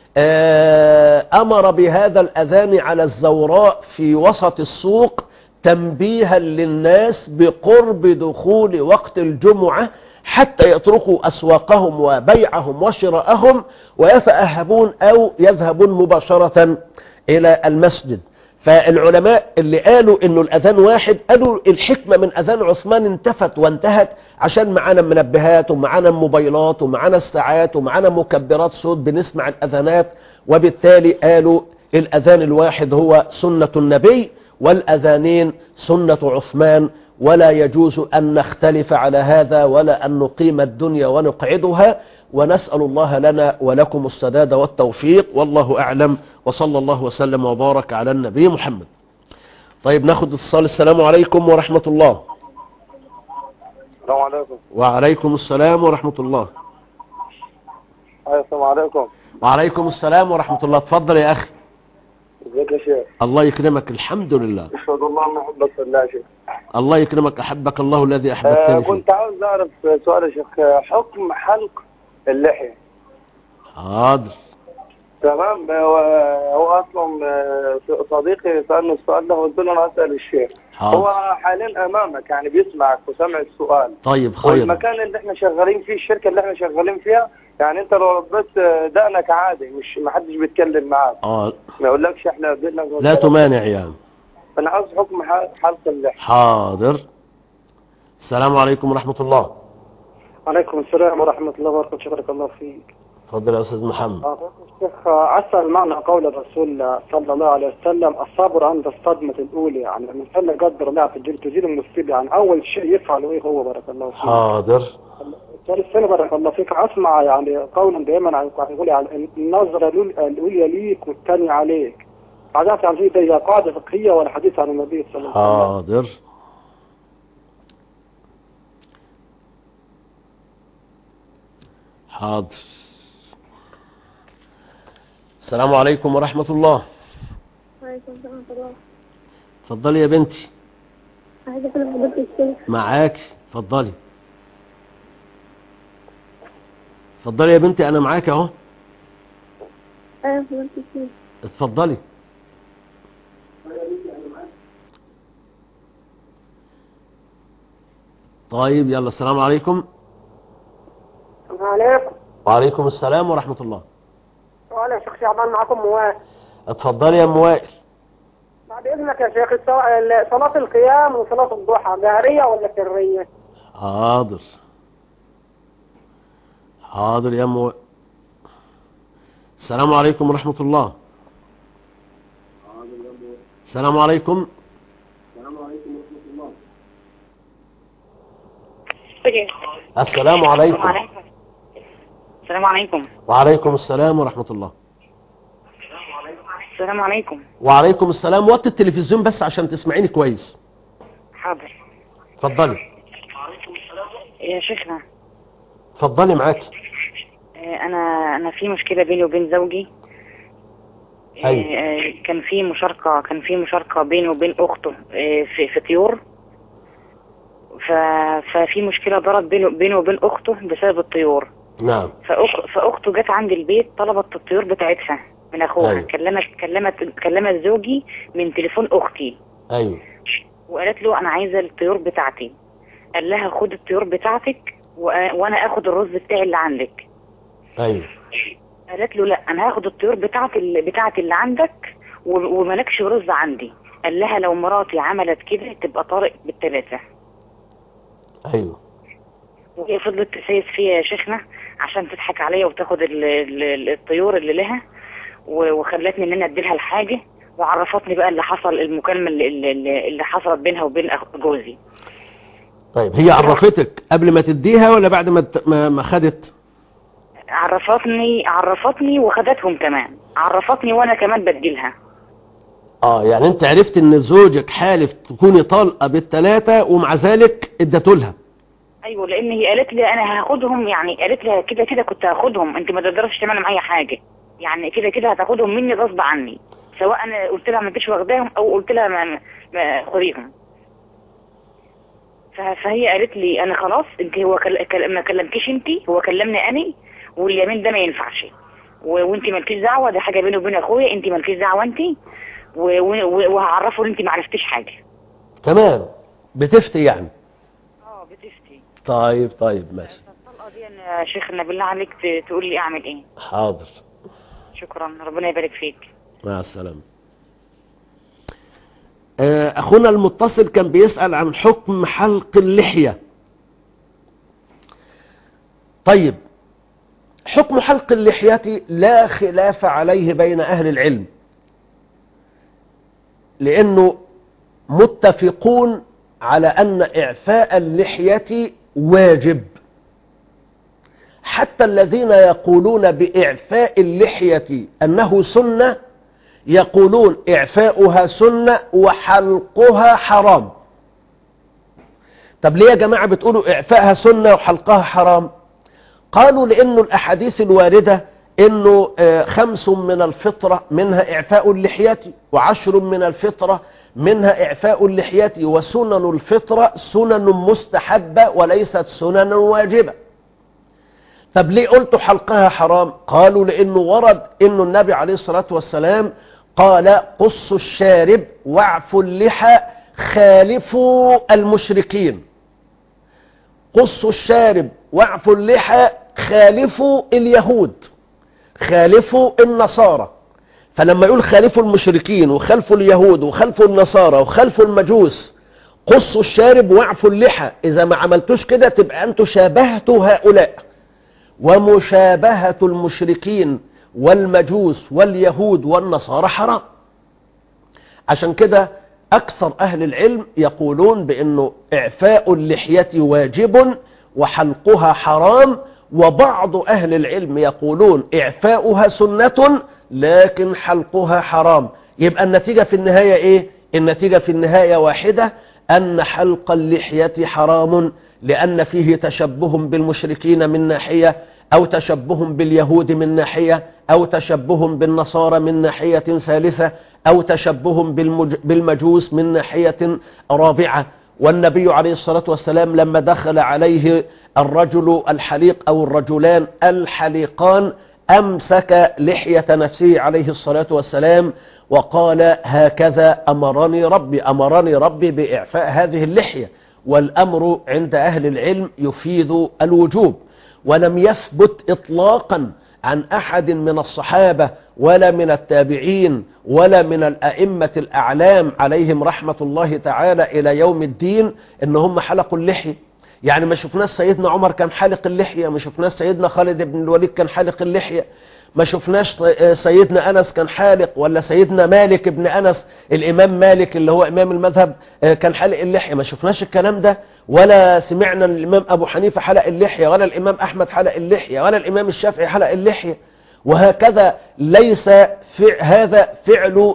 آه، أمر بهذا الأذان على الزوراء في وسط السوق تنبيها للناس بقرب دخول وقت الجمعة حتى يتركوا أسواقهم وبيعهم وشراءهم ويتأهبون أو يذهبون مباشرة إلى المسجد فالعلماء اللي قالوا انه الاذان واحد قالوا الحكمة من اذان عثمان انتفت وانتهت عشان معانا منبهات ومعانا موبايلات ومعانا الساعات ومعانا مكبرات صوت بنسمع الاذانات وبالتالي قالوا الاذان الواحد هو سنة النبي والاذانين سنة عثمان ولا يجوز ان نختلف على هذا ولا ان نقيم الدنيا ونقعدها ونسأل الله لنا ولكم السداد والتوفيق والله أعلم وصلى الله وسلم وبارك على النبي محمد طيب ناخد اتصال السلام عليكم ورحمة الله السلام عليكم وعليكم السلام ورحمة الله ايوه السلام عليكم وعليكم السلام ورحمة الله اتفضل يا أخي ازيك يا شيخ الله يكرمك الحمد لله اشهد الله ان محمد صلى الله عليه وسلم الله يكرمك أحبك الله الذي آه أحببتني فيه كنت عاوز اعرف سؤال يا شيخ حكم حلق اللحيه حاضر تمام هو هو اصلا آه، صديقي سالني السؤال ده وقلت له انا اسال الشيخ حاضر هو حاليا امامك يعني بيسمعك وسمع السؤال طيب خير والمكان اللي احنا شغالين فيه الشركه اللي احنا شغالين فيها يعني انت لو ربيت دقنك عادي مش ما حدش بيتكلم معاك اه ما يقولكش احنا دقنك لا تمانع يعني انا عاوز حكم ح- حلق اللحيه حاضر السلام عليكم ورحمة الله عليكم السلام ورحمة الله وبركاته شكرك الله فيك اتفضل يا أستاذ محمد الشيخ أسأل معنى قول الرسول صلى الله عليه وسلم الصبر عند الصدمة الأولى يعني الإنسان لا قدر الله تجيل تجيل المصيبة يعني أول شيء يفعله إيه هو بارك الله فيك حاضر السؤال الثاني بارك الله فيك أسمع يعني قولا دائما عن- يقول يعني النظرة الأول- الأولى ليك والثانية عليك عادات يعني دي هي قاعدة فقهية ولا حديث عن النبي صلى الله عليه وسلم حاضر حاضر السلام عليكم ورحمة الله وعليكم السلام ورحمة الله اتفضلي يا بنتي عايزة أكلم حضرتك الشيخ معاك اتفضلي اتفضلي يا بنتي انا معاك اهو أيوة حضرتك الشيخ اتفضلي طيب يلا السلام عليكم عليكم وعليكم السلام ورحمة الله وأنا شيخ شعبان معكم مواد اتفضلي يا ام وائل بعد إذنك يا شيخ الصلاة ال- صلاة القيام وصلاة الضحى جهرية ولا سرية؟ حاضر حاضر يا ام وائل السلام عليكم ورحمة الله السلام عليكم السلام عليكم السلام عليكم وعليكم السلام ورحمة الله السلام عليكم وعليكم السلام وطي التلفزيون بس عشان تسمعيني كويس حاضر اتفضلي يا شيخنا اتفضلي معاكي آه، انا انا في مشكله بيني وبين زوجي آه، أيوة. آه، كان في مشاركه كان في مشاركه بيني وبين اخته آه، في في طيور ف ففي مشكله ضرب بينه بينه وبين اخته بسبب الطيور نعم فأخ... فاخته جت عند البيت طلبت الطيور بتاعتها من اخوها أيوة. كلمت كلمت كلمت زوجي من تليفون اختي ايوه وقالت له انا عايزه الطيور بتاعتي قال لها خد الطيور بتاعتك و... وانا اخد الرز بتاعي اللي عندك ايوه قالت له لا انا هاخد الطيور بتاعت اللي بتاعت اللي عندك و... وملكش رز عندي قال لها لو مراتي عملت كده تبقى طارق بالثلاثه ايوه وهي فضلت تسيس فيا يا شيخنا عشان تضحك عليا وتاخد ال... ال... الطيور اللي لها و... وخلتني ان انا اديلها الحاجه وعرفتني بقى اللي حصل المكالمه اللي, اللي, اللي حصلت بينها وبين أخ- جوزي طيب هي عرفتك قبل ما تديها ولا بعد ما ت- ما ما خدت عرفتني عرفتني وخدتهم كمان عرفتني وانا كمان بديلها اه يعني انت عرفت ان زوجك حالف تكوني طالقه بالثلاثه ومع ذلك اديته لها ايوه لان هي قالت لي انا هاخدهم يعني قالت لي كده كده كنت هاخدهم انت ما تقدرش تعمل معايا حاجه يعني كده كده هتاخدهم مني غصب عني سواء انا قلت لها ما انتش واخداهم او قلت لها ما, ما خديهم ف- فهي قالت لي انا خلاص انت هو كل... كل... ما كلمكيش انت هو كلمني انا واليمين ده ما ينفعش و... وانت مالكيش دعوه ده حاجه بيني وبين اخويا انت مالكيش دعوه انت و... و... وهعرفه ان انت ما عرفتيش حاجه كمان بتفتي يعني اه بتفتي طيب طيب ماشي الطلقه دي يا شيخنا بالله عليك ت- تقول لي اعمل ايه حاضر شكرا ربنا يبارك فيك مع السلامة آه، أخونا المتصل كان بيسأل عن حكم حلق اللحية طيب حكم حلق اللحية لا خلاف عليه بين أهل العلم لأنه متفقون على أن إعفاء اللحية واجب حتى الذين يقولون بإعفاء اللحية أنه سنة يقولون إعفاؤها سنة وحلقها حرام طب ليه يا جماعة بتقولوا إعفاءها سنة وحلقها حرام قالوا لأنه الأحاديث الواردة أنه آه، خمس من الفطرة منها إعفاء اللحية وعشر من الفطرة منها إعفاء اللحية وسنن الفطرة سنن مستحبة وليست سنن واجبة طب ليه قلتوا حلقها حرام قالوا لأنه ورد أنه النبي عليه الصلاة والسلام قال قص الشارب واعفوا اللحى خالفوا المشركين قصوا الشارب واعفوا اللحى خالفوا اليهود خالفوا النصارى فلما يقول خالفوا المشركين وخالفوا اليهود وخالفوا النصارى وخالفوا المجوس قصوا الشارب واعفوا اللحى اذا ما عملتوش كده تبقى انتوا شابهتوا هؤلاء ومشابهة المشركين والمجوس واليهود والنصارى حرام عشان كده أكثر أهل العلم يقولون بأنه إعفاء اللحية واجب وحلقها حرام وبعض أهل العلم يقولون إعفاؤها سنة لكن حلقها حرام يبقى النتيجة في النهاية إيه؟ النتيجة في النهاية واحدة أن حلق اللحية حرام لأن فيه تشبه بالمشركين من ناحية أو تشبه باليهود من ناحية أو تشبه بالنصارى من ناحية ثالثة أو تشبه بالمج... بالمجوس من ناحية رابعة والنبي عليه الصلاة والسلام لما دخل عليه الرجل الحليق أو الرجلان الحليقان أمسك لحية نفسه عليه الصلاة والسلام وقال هكذا أمرني ربي أمرني ربي بإعفاء هذه اللحية والأمر عند أهل العلم يفيد الوجوب ولم يثبت إطلاقا عن أحد من الصحابة ولا من التابعين ولا من الأئمة الأعلام عليهم رحمة الله تعالى إلى يوم الدين إن هم حلقوا اللحية يعني ما شفناش سيدنا عمر كان حالق اللحية ما شفناش سيدنا خالد بن الوليد كان حالق اللحية ما شفناش سيدنا أنس كان حالق ولا سيدنا مالك ابن أنس الإمام مالك اللي هو إمام المذهب كان حالق اللحية ما شفناش الكلام ده ولا سمعنا الإمام أبو حنيفة حلق اللحية ولا الإمام أحمد حلق اللحية ولا الإمام الشافعي حلق اللحية وهكذا ليس فع هذا فعل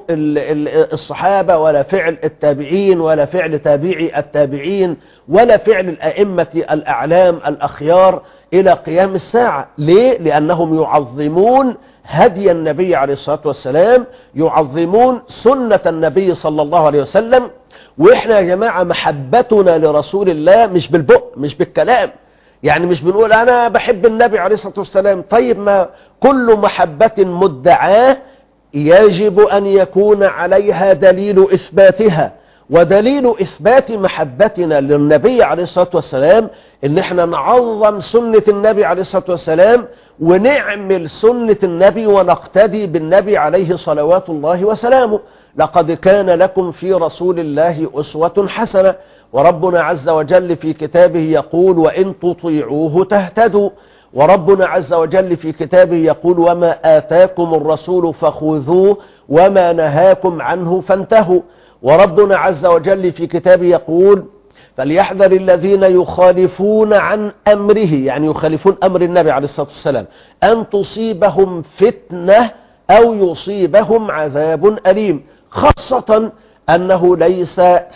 الصحابة ولا فعل التابعين ولا فعل تابعي التابعين ولا فعل الأئمة الأعلام الأخيار إلى قيام الساعة ليه؟ لأنهم يعظمون هدي النبي عليه الصلاة والسلام يعظمون سنة النبي صلى الله عليه وسلم وإحنا يا جماعة محبتنا لرسول الله مش بالبق مش بالكلام يعني مش بنقول أنا بحب النبي عليه الصلاة والسلام طيب ما كل محبة مدعاه يجب أن يكون عليها دليل إثباتها ودليل إثبات محبتنا للنبي عليه الصلاة والسلام إن احنا نعظم سنة النبي عليه الصلاة والسلام ونعمل سنة النبي ونقتدي بالنبي عليه صلوات الله وسلامه لقد كان لكم في رسول الله أسوة حسنة وربنا عز وجل في كتابه يقول وإن تطيعوه تهتدوا وربنا عز وجل في كتابه يقول وما آتاكم الرسول فخذوه وما نهاكم عنه فانتهوا وربنا عز وجل في كتابه يقول فليحذر الذين يخالفون عن أمره يعني يخالفون أمر النبي عليه الصلاة والسلام أن تصيبهم فتنة أو يصيبهم عذاب أليم خاصة أنه ليس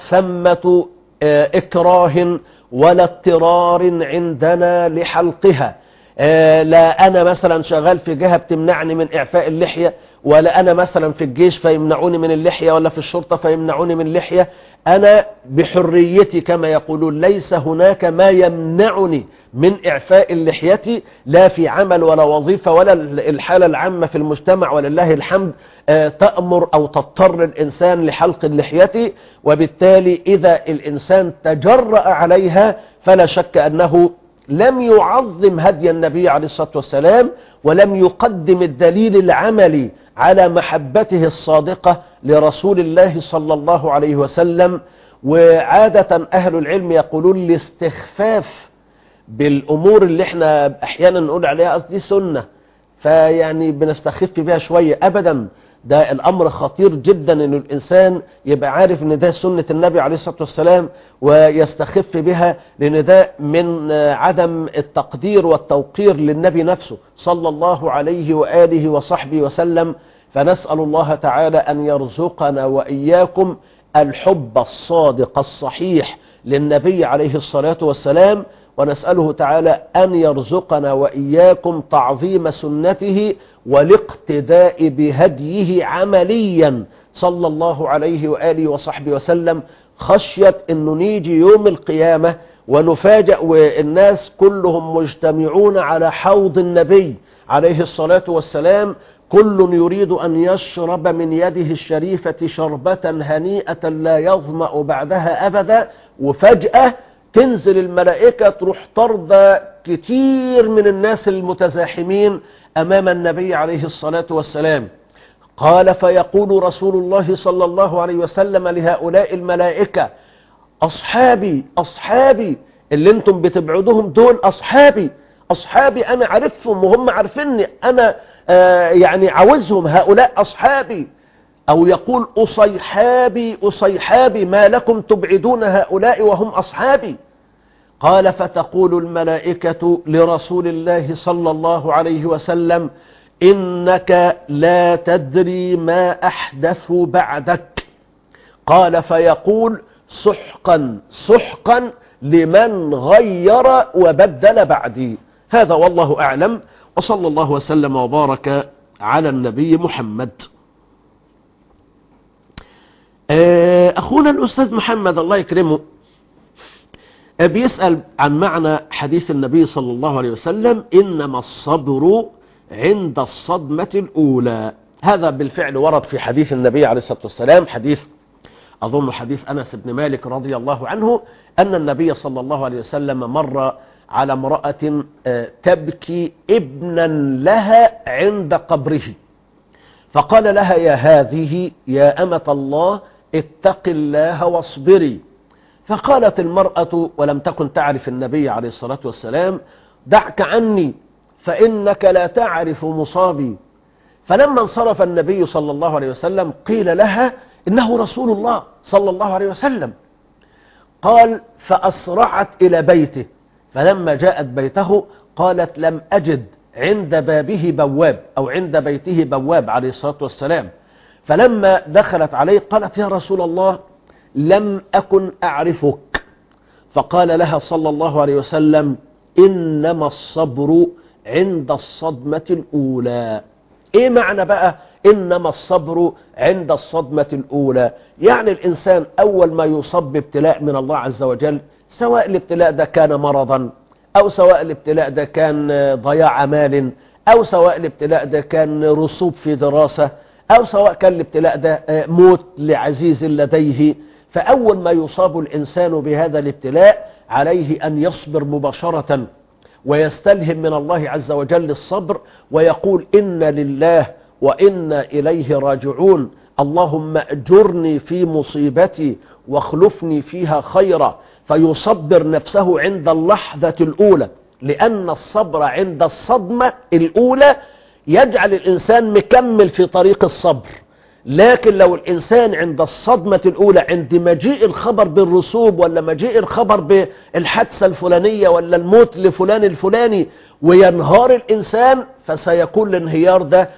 ثمة إكراه ولا اضطرار عندنا لحلقها لا أنا مثلا شغال في جهة بتمنعني من إعفاء اللحية ولا أنا مثلا في الجيش فيمنعوني من اللحية ولا في الشرطة فيمنعوني من اللحية أنا بحريتي كما يقولون ليس هناك ما يمنعني من إعفاء اللحية لا في عمل ولا وظيفة ولا الحالة العامة في المجتمع ولله الحمد تأمر أو تضطر الإنسان لحلق اللحية وبالتالي إذا الإنسان تجرأ عليها فلا شك أنه لم يعظم هدي النبي عليه الصلاة والسلام ولم يقدم الدليل العملي على محبته الصادقة لرسول الله صلى الله عليه وسلم وعادة أهل العلم يقولون الاستخفاف بالأمور اللي احنا أحيانا نقول عليها دي سنة فيعني بنستخف بها شوية أبدا ده الأمر خطير جدا أن الإنسان يبقى عارف أن ده سنة النبي عليه الصلاة والسلام ويستخف بها لأن ده من عدم التقدير والتوقير للنبي نفسه صلى الله عليه وآله وصحبه وسلم فنسأل الله تعالى أن يرزقنا وإياكم الحب الصادق الصحيح للنبي عليه الصلاة والسلام ونسأله تعالى أن يرزقنا وإياكم تعظيم سنته والاقتداء بهديه عمليا صلى الله عليه وآله وصحبه وسلم خشية أنه نيجي يوم القيامة ونفاجأ والناس كلهم مجتمعون على حوض النبي عليه الصلاة والسلام كل يريد أن يشرب من يده الشريفة شربة هنيئة لا يظمأ بعدها أبدا وفجأة تنزل الملائكة تروح ترضى كتير من الناس المتزاحمين أمام النبي عليه الصلاة والسلام قال فيقول رسول الله صلى الله عليه وسلم لهؤلاء الملائكة أصحابي أصحابي اللي انتم بتبعدهم دول أصحابي أصحابي أنا عارفهم وهم عارفيني أنا آه يعني عاوزهم هؤلاء أصحابي أو يقول أصيحابي أصيحابي ما لكم تبعدون هؤلاء وهم أصحابي قال فتقول الملائكة لرسول الله صلى الله عليه وسلم إنك لا تدري ما أحدث بعدك قال فيقول سحقا سحقا لمن غير وبدل بعدي هذا والله أعلم وصلى الله وسلم وبارك على النبي محمد أخونا الأستاذ محمد الله يكرمه بيسأل عن معنى حديث النبي صلى الله عليه وسلم إنما الصبر عند الصدمة الأولى هذا بالفعل ورد في حديث النبي عليه الصلاة والسلام حديث أظن حديث أنس بن مالك رضي الله عنه أن النبي صلى الله عليه وسلم مر على امرأة تبكي ابنا لها عند قبره فقال لها يا هذه يا أمة الله اتق الله واصبري فقالت المرأة ولم تكن تعرف النبي عليه الصلاة والسلام دعك عني فإنك لا تعرف مصابي فلما انصرف النبي صلى الله عليه وسلم قيل لها إنه رسول الله صلى الله عليه وسلم قال فأسرعت إلى بيته فلما جاءت بيته قالت لم أجد عند بابه بواب أو عند بيته بواب عليه الصلاة والسلام فلما دخلت عليه قالت يا رسول الله لم أكن أعرفك فقال لها صلى الله عليه وسلم إنما الصبر عند الصدمة الأولى إيه معنى بقى إنما الصبر عند الصدمة الأولى يعني الإنسان أول ما يصاب بابتلاء من الله عز وجل سواء الابتلاء ده كان مرضا أو سواء الابتلاء ده كان ضياع مال أو سواء الابتلاء ده كان رسوب في دراسة أو سواء كان الابتلاء ده موت لعزيز لديه فأول ما يصاب الإنسان بهذا الابتلاء عليه أن يصبر مباشرة ويستلهم من الله عز وجل الصبر ويقول إن لله وإنا إليه راجعون اللهم أجرني في مصيبتي واخلفني فيها خيرا فيصبر نفسه عند اللحظة الأولى لأن الصبر عند الصدمة الأولى يجعل الإنسان مكمل في طريق الصبر لكن لو الإنسان عند الصدمة الأولى عند مجيء الخبر بالرسوب ولا مجيء الخبر بالحادثة الفلانية ولا الموت لفلان الفلاني وينهار الإنسان فسيكون الانهيار ده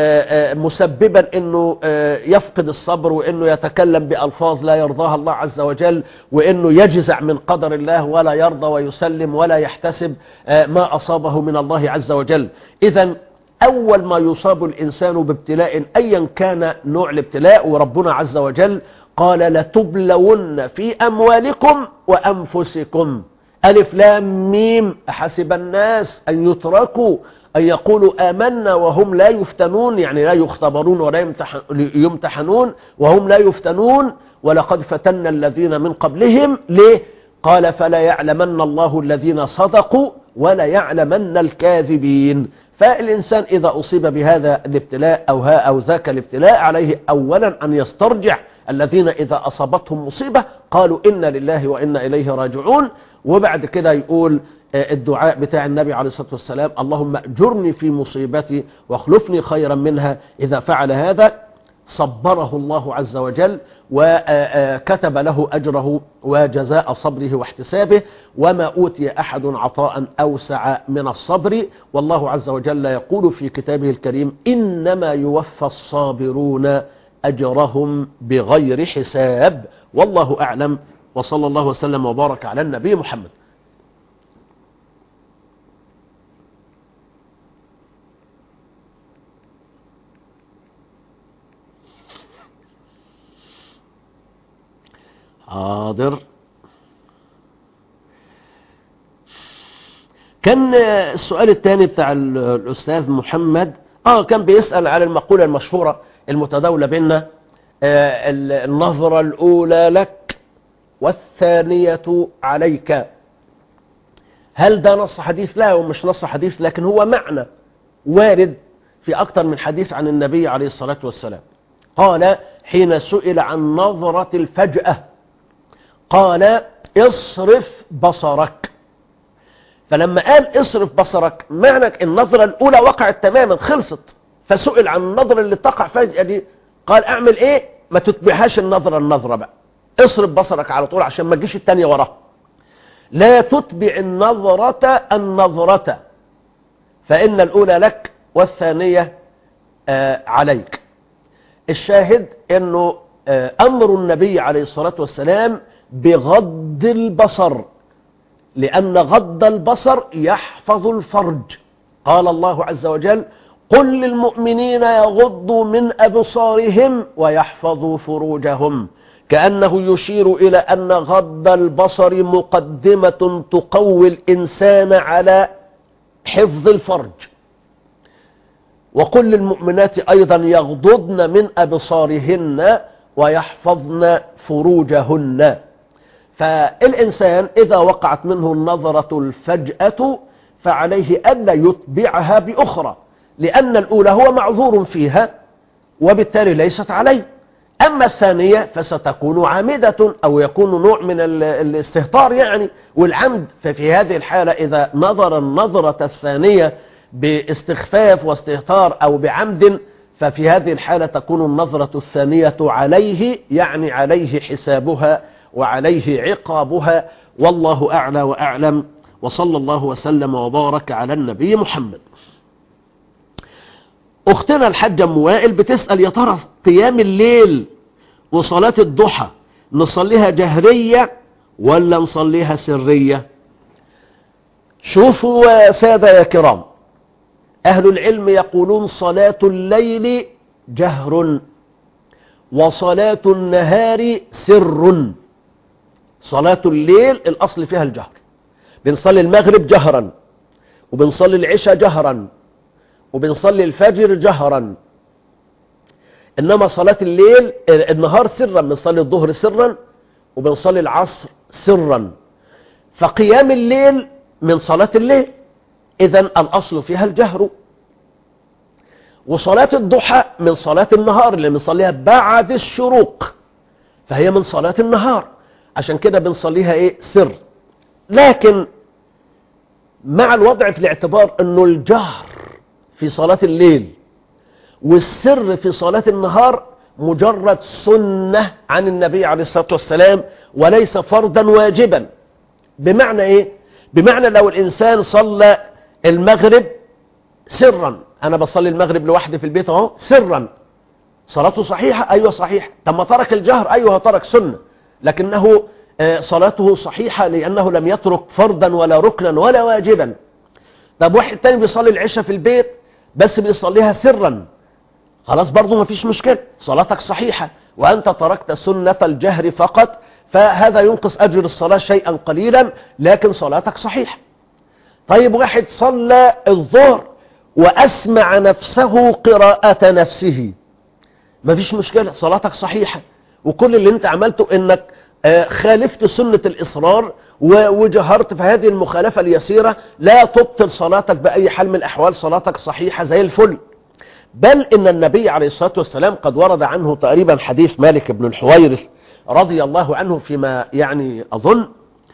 مسببا انه يفقد الصبر وانه يتكلم بألفاظ لا يرضاها الله عز وجل وانه يجزع من قدر الله ولا يرضى ويسلم ولا يحتسب ما اصابه من الله عز وجل اذا أول ما يصاب الإنسان بابتلاء أيا كان نوع الابتلاء وربنا عز وجل قال لتبلون في أموالكم وأنفسكم ألف لام ميم أحسب الناس أن يتركوا أن يقولوا آمنا وهم لا يفتنون يعني لا يختبرون ولا يمتحنون وهم لا يفتنون ولقد فتنا الذين من قبلهم ليه قال فلا يعلمن الله الذين صدقوا ولا يعلمن الكاذبين فالإنسان إذا أصيب بهذا الابتلاء أو ها أو ذاك الابتلاء عليه أولا أن يسترجع الذين إذا أصابتهم مصيبة قالوا إنا لله وإنا إليه راجعون وبعد كده يقول الدعاء بتاع النبي عليه الصلاة والسلام اللهم أجرني في مصيبتي واخلفني خيرا منها إذا فعل هذا صبره الله عز وجل وكتب له أجره وجزاء صبره واحتسابه وما أوتي أحد عطاء أوسع من الصبر والله عز وجل يقول في كتابه الكريم إنما يوفى الصابرون أجرهم بغير حساب والله أعلم وصلى الله وسلم وبارك على النبي محمد حاضر كان السؤال الثاني بتاع الأستاذ محمد اه كان بيسأل على المقولة المشهورة المتداولة بيننا آه ال- النظرة الأولى لك والثانية عليك هل ده نص حديث لا هو مش نص حديث لكن هو معنى وارد في أكثر من حديث عن النبي عليه الصلاة والسلام قال حين سئل عن نظرة الفجأة قال اصرف بصرك فلما قال اصرف بصرك معنى النظرة الأولى وقعت تماما خلصت فسئل عن النظرة اللي تقع فجأة دي قال اعمل ايه ما تتبعهاش النظرة النظرة بقى اصرف بصرك على طول عشان ما تجيش التانية وراها لا تتبع النظرة النظرة فإن الأولى لك والثانية آه عليك الشاهد أنه آه أمر النبي عليه الصلاة والسلام بغض البصر لأن غض البصر يحفظ الفرج قال الله عز وجل قل للمؤمنين يغضوا من أبصارهم ويحفظوا فروجهم كأنه يشير إلى أن غض البصر مقدمة تقوي الإنسان على حفظ الفرج وقل للمؤمنات أيضا يغضضن من أبصارهن ويحفظن فروجهن فالإنسان إذا وقعت منه النظرة الفجأة فعليه ألا يتبعها بأخرى لأن الأولى هو معذور فيها وبالتالي ليست عليه أما الثانية فستكون عامدة أو يكون نوع من ال- الاستهتار يعني والعمد ففي هذه الحالة إذا نظر النظرة الثانية باستخفاف واستهتار أو بعمد ففي هذه الحالة تكون النظرة الثانية عليه يعني عليه حسابها وعليه عقابها والله أعلى وأعلم وصلى الله وسلم وبارك على النبي محمد أختنا الحاجة أم وائل بتسأل يا ترى قيام الليل وصلاة الضحى نصليها جهرية ولا نصليها سرية شوفوا يا سادة يا كرام أهل العلم يقولون صلاة الليل جهر وصلاة النهار سر صلاة الليل الأصل فيها الجهر بنصلي المغرب جهرا وبنصلي العشاء جهرا وبنصلي الفجر جهرا إنما صلاة الليل النهار سرا بنصلي الظهر سرا وبنصلي العصر سرا فقيام الليل من صلاة الليل إذا الأصل فيها الجهر وصلاة الضحى من صلاة النهار اللي بنصليها بعد الشروق فهي من صلاة النهار عشان كده بنصليها ايه سر لكن مع الوضع في الاعتبار انه الجهر في صلاة الليل والسر في صلاة النهار مجرد سنة عن النبي عليه الصلاة والسلام وليس فرضا واجبا بمعنى ايه بمعنى لو الانسان صلى المغرب سرا انا بصلي المغرب لوحدي في البيت اهو سرا صلاته صحيحة ايوه صحيح طب ما ترك الجهر ايوه ترك سنة لكنه آه، صلاته صحيحة لانه لم يترك فرضا ولا ركنا ولا واجبا طب واحد تاني بيصلي العشاء في البيت بس بيصليها سرا خلاص برضو ما فيش مشكلة صلاتك صحيحة وأنت تركت سنة الجهر فقط فهذا ينقص أجر الصلاة شيئا قليلا لكن صلاتك صحيحة طيب واحد صلى الظهر وأسمع نفسه قراءة نفسه ما فيش مشكلة صلاتك صحيحة وكل اللي انت عملته انك آه، خالفت سنة الإصرار و- وجهرت في هذه المخالفة اليسيرة لا تبطل صلاتك بأي حال من الأحوال صلاتك صحيحة زي الفل بل إن النبي عليه الصلاة والسلام قد ورد عنه تقريبا حديث مالك بن الحويرث رضي الله عنه فيما يعني أظن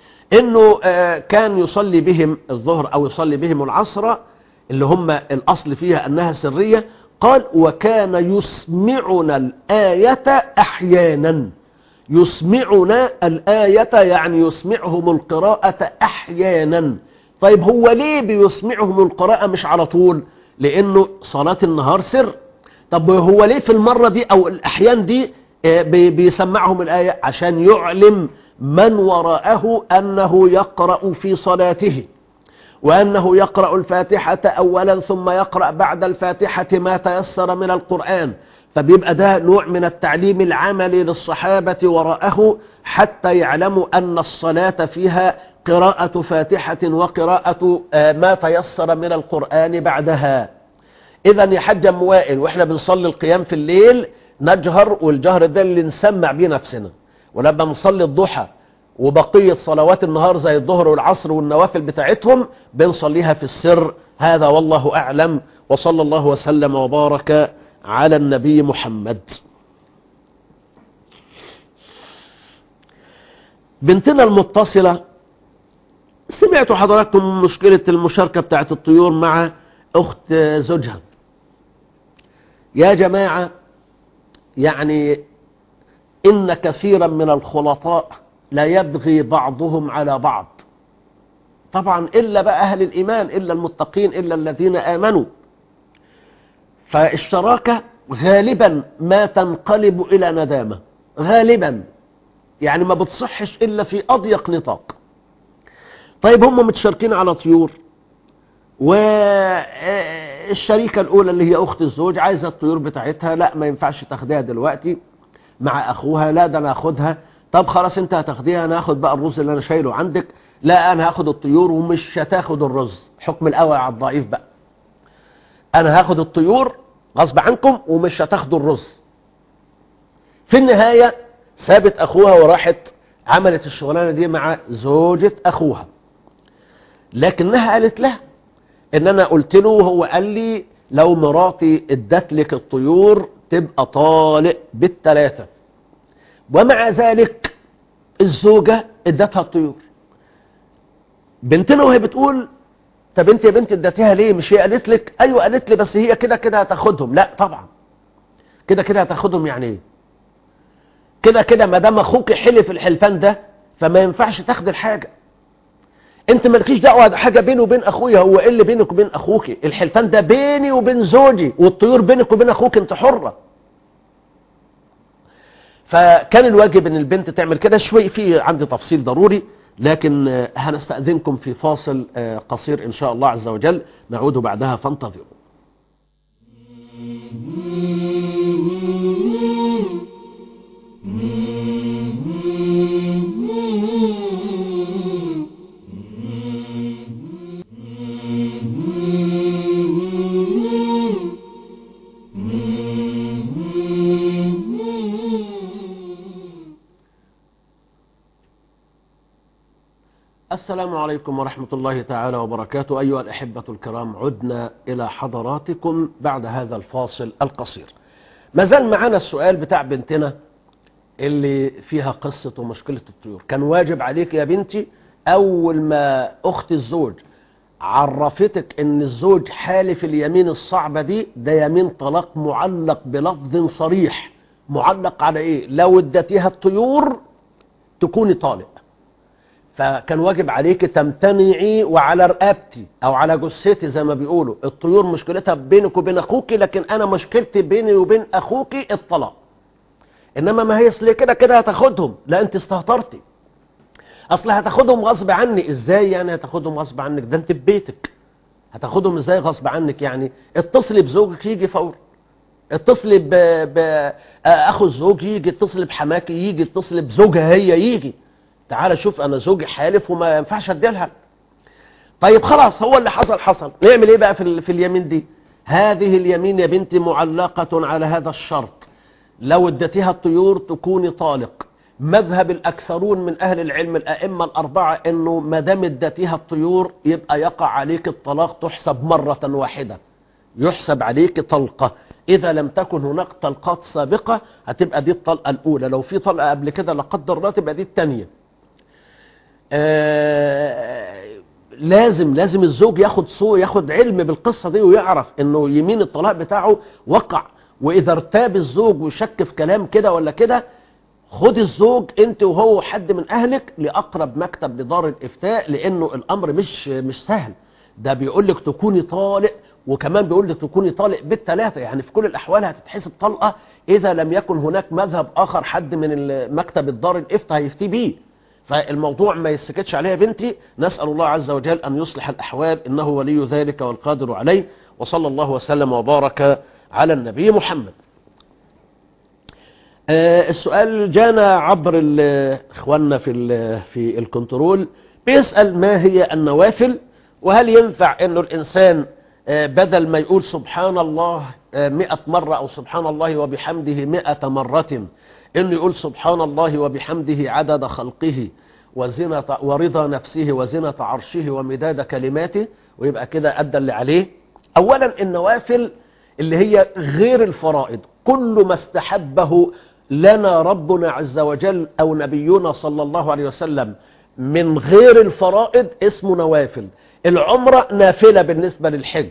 إنه آه، كان يصلي بهم الظهر أو يصلي بهم العصر اللي هم الأصل فيها أنها سرية قال وكان يسمعنا الآية أحيانا يسمعنا الآية يعني يسمعهم القراءة أحيانا طيب هو ليه بيسمعهم القراءة مش على طول لأنه صلاة النهار سر طب هو ليه في المرة دي أو الأحيان دي آه، بي- بيسمعهم الآية عشان يعلم من وراءه أنه يقرأ في صلاته وأنه يقرأ الفاتحة أولا ثم يقرأ بعد الفاتحة ما تيسر من القرآن فبيبقى ده نوع من التعليم العملي للصحابة وراءه حتى يعلموا أن الصلاة فيها قراءة فاتحة وقراءة آه، ما تيسر من القرآن بعدها اذا يا حاج ام وائل واحنا بنصلي القيام في الليل نجهر والجهر ده اللي نسمع بيه نفسنا ولما نصلي الضحى وبقية صلوات النهار زي الظهر والعصر والنوافل بتاعتهم بنصليها في السر هذا والله أعلم وصلى الله وسلم وبارك على النبي محمد بنتنا المتصلة سمعتوا حضراتكم مشكلة المشاركة بتاعت الطيور مع أخت زوجها يا جماعة يعني إن كثيرا من الخلطاء لا يبغي بعضهم على بعض طبعا إلا بقى أهل الإيمان إلا المتقين إلا الذين آمنوا فالشراكة غالبا ما تنقلب إلى ندامة غالبا يعني ما بتصحش إلا في أضيق نطاق طيب هم متشاركين على طيور والشريكة الأولى اللي هي أخت الزوج عايزة الطيور بتاعتها لا ما ينفعش تاخديها دلوقتي مع أخوها لا ده أنا هاخدها طب خلاص أنت هتاخديها أنا هاخد بقى الرز اللي أنا شايله عندك لا أنا هاخد الطيور ومش هتاخد الرز حكم الأول على الضعيف بقى أنا هاخد الطيور غصب عنكم ومش هتاخدوا الرز في النهاية سابت أخوها وراحت عملت الشغلانة دي مع زوجة أخوها لكنها قالت له ان انا قلت له وهو قال لي لو مراتي ادت لك الطيور تبقى طالق بالثلاثة ومع ذلك الزوجة ادتها الطيور بنتنا وهي بتقول طب انت يا بنت اديتيها ليه مش هي قالت لك ايوه قالت لي بس هي كده كده هتاخدهم لا طبعا كده كده هتاخدهم يعني ايه كده كده ما دام اخوك حلف الحلفان ده فما ينفعش تاخد الحاجه انت مالكيش دعوه حاجه بيني وبين اخويا هو ايه اللي بينك وبين اخوك الحلفان ده بيني وبين زوجي والطيور بينك وبين اخوك انت حره فكان الواجب ان البنت تعمل كده شوي في عندي تفصيل ضروري لكن آه، هنستأذنكم في فاصل آه، قصير ان شاء الله عز وجل نعود بعدها فانتظروا السلام عليكم ورحمة الله تعالى وبركاته أيها الأحبة الكرام عدنا إلى حضراتكم بعد هذا الفاصل القصير ما زال معنا السؤال بتاع بنتنا اللي فيها قصة ومشكلة الطيور كان واجب عليك يا بنتي أول ما أخت الزوج عرفتك ان الزوج حالف اليمين الصعبة دي ده يمين طلاق معلق بلفظ صريح معلق على ايه لو اديتيها الطيور تكوني طالق فكان واجب عليك تمتنعي وعلى رقبتي او على جثتي زي ما بيقولوا الطيور مشكلتها بينك وبين اخوك لكن انا مشكلتي بيني وبين اخوك الطلاق انما ما هي اصل كده كده هتاخدهم لا انت استهترتي اصل هتاخدهم غصب عني ازاي يعني هتاخدهم غصب عنك ده انت في بيتك هتاخدهم ازاي غصب عنك يعني اتصلي بزوجك يجي فورا اتصلي ب... ب... اخو الزوج يجي اتصلي بحماكي يجي اتصلي بزوجها هي يجي تعالى شوف انا زوجي حالف وما ينفعش اديلها طيب خلاص هو اللي حصل حصل نعمل ايه بقى في, ال... في اليمين دي هذه اليمين يا بنتي معلقة على هذا الشرط لو اديتيها الطيور تكوني طالق مذهب الأكثرون من أهل العلم الأئمة الأربعة أنه ما دام اديتيها الطيور يبقى يقع عليك الطلاق تحسب مرة واحدة يحسب عليك طلقة إذا لم تكن هناك طلقات سابقة هتبقى دي الطلقة الأولى لو في طلقة قبل كده لا قدر الله تبقى دي الثانية آه لازم لازم الزوج ياخد سو ياخد علم بالقصة دي ويعرف انه يمين الطلاق بتاعه وقع واذا ارتاب الزوج وشك في كلام كده ولا كده خد الزوج انت وهو حد من اهلك لاقرب مكتب لدار الافتاء لانه الامر مش مش سهل ده بيقول لك تكوني طالق وكمان بيقول لك تكوني طالق بالثلاثه يعني في كل الاحوال هتتحسب طلقه اذا لم يكن هناك مذهب اخر حد من مكتب الدار الافتاء هيفتي بيه فالموضوع ما يسكتش عليه يا بنتي نسال الله عز وجل ان يصلح الاحوال انه ولي ذلك والقادر عليه وصلى الله وسلم وبارك على النبي محمد آه السؤال جانا عبر اخواننا في في الكنترول بيسأل ما هي النوافل وهل ينفع انه الانسان آه، بدل ما يقول سبحان الله آه، مئة مرة أو سبحان الله وبحمده مئة مرة إنه يقول سبحان الله وبحمده عدد خلقه وزنة ورضا نفسه وزنة عرشه ومداد كلماته ويبقى كده أدى اللي عليه أولا النوافل اللي هي غير الفرائض كل ما استحبه لنا ربنا عز وجل أو نبينا صلى الله عليه وسلم من غير الفرائض اسمه نوافل العمرة نافلة بالنسبة للحج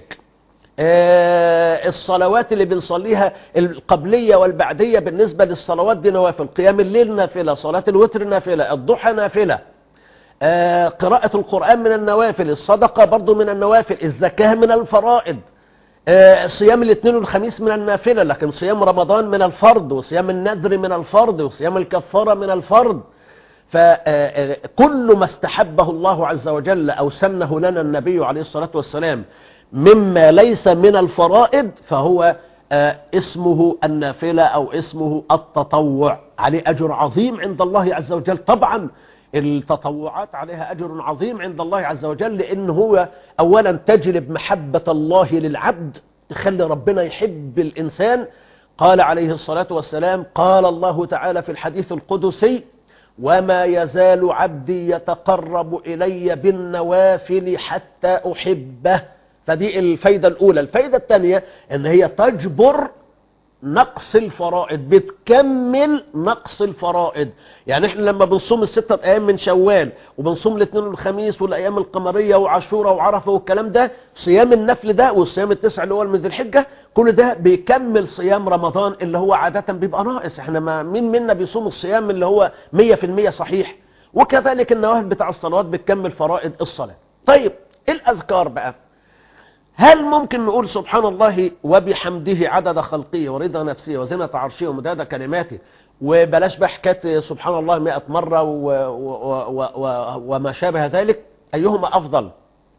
آه، الصلوات اللي بنصليها القبلية والبعدية بالنسبة للصلوات دي نوافل قيام الليل نافلة صلاة الوتر نافلة الضحى نافلة آه، قراءة القرآن من النوافل الصدقة برضو من النوافل الزكاة من الفرائض آه، صيام الاثنين والخميس من النافلة لكن صيام رمضان من الفرض وصيام النذر من الفرض وصيام الكفارة من الفرض فكل ما استحبه الله عز وجل أو سنه لنا النبي عليه الصلاة والسلام مما ليس من الفرائض فهو آه، اسمه النافلة أو اسمه التطوع عليه أجر عظيم عند الله عز وجل طبعا التطوعات عليها أجر عظيم عند الله عز وجل لأن هو أولا تجلب محبة الله للعبد تخلي ربنا يحب الإنسان قال عليه الصلاة والسلام قال الله تعالى في الحديث القدسي وما يزال عبدي يتقرب إلي بالنوافل حتى أحبه فدي الفايدة الأولى الفايدة الثانية أن هي تجبر نقص الفرائض بتكمل نقص الفرائض يعني احنا لما بنصوم الستة ايام من شوال وبنصوم الاثنين والخميس والايام القمرية وعاشوراء وعرفة والكلام ده صيام النفل ده والصيام التسع اللي هو من ذي الحجة كل ده بيكمل صيام رمضان اللي هو عادة بيبقى ناقص احنا ما مين منا بيصوم الصيام اللي هو مية في المية صحيح وكذلك النواهل بتاع الصلوات بتكمل فرائض الصلاة طيب ايه الاذكار بقى هل ممكن نقول سبحان الله وبحمده عدد خلقه ورضا نفسه وزنة عرشه ومداد كلماته وبلاش بقى حكايه سبحان الله 100 مرة و و و و وما شابه ذلك أيهما أفضل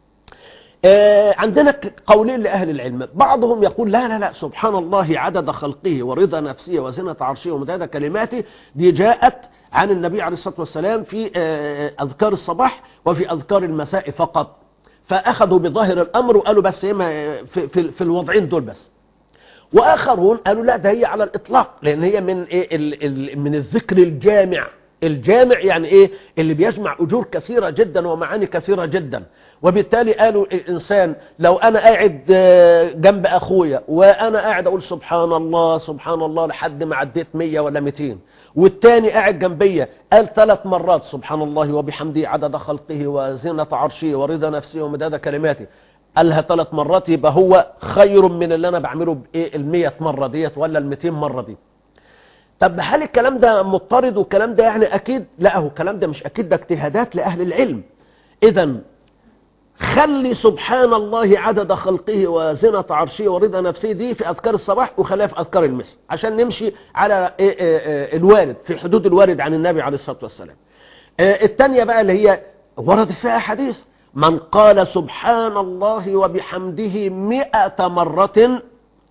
آه عندنا قولين لأهل العلم بعضهم يقول لا لا لا سبحان الله عدد خلقه ورضا نفسه وزنة عرشه ومداد كلماته دي جاءت عن النبي عليه الصلاة والسلام في آه أذكار الصباح وفي أذكار المساء فقط فأخذوا بظاهر الأمر وقالوا بس هي في, في, في الوضعين دول بس وآخرون قالوا لا ده هي على الإطلاق لأن هي من إيه ال ال من الذكر الجامع الجامع يعني إيه اللي بيجمع أجور كثيرة جدا ومعاني كثيرة جدا وبالتالي قالوا الإنسان لو أنا قاعد جنب أخويا وأنا قاعد أقول سبحان الله سبحان الله لحد ما عديت 100 ولا 200 والتاني قاعد جنبيا قال ثلاث مرات سبحان الله وبحمده عدد خلقه وزنة عرشه ورضا نفسه ومداد كلماته قالها ثلاث مرات يبقى هو خير من اللي أنا بعمله بإيه المية مرة ديت ولا الميتين مرة دي طب هل الكلام ده مضطرد والكلام ده يعني أكيد لا هو الكلام ده مش أكيد ده اجتهادات لأهل العلم إذا خلي سبحان الله عدد خلقه وزنة عرشه ورضا نفسه دي في أذكار الصباح وخليها في أذكار المساء عشان نمشي على الوارد في حدود الوارد عن النبي عليه الصلاة والسلام الثانية بقى اللي هي ورد فيها حديث من قال سبحان الله وبحمده مئة مرة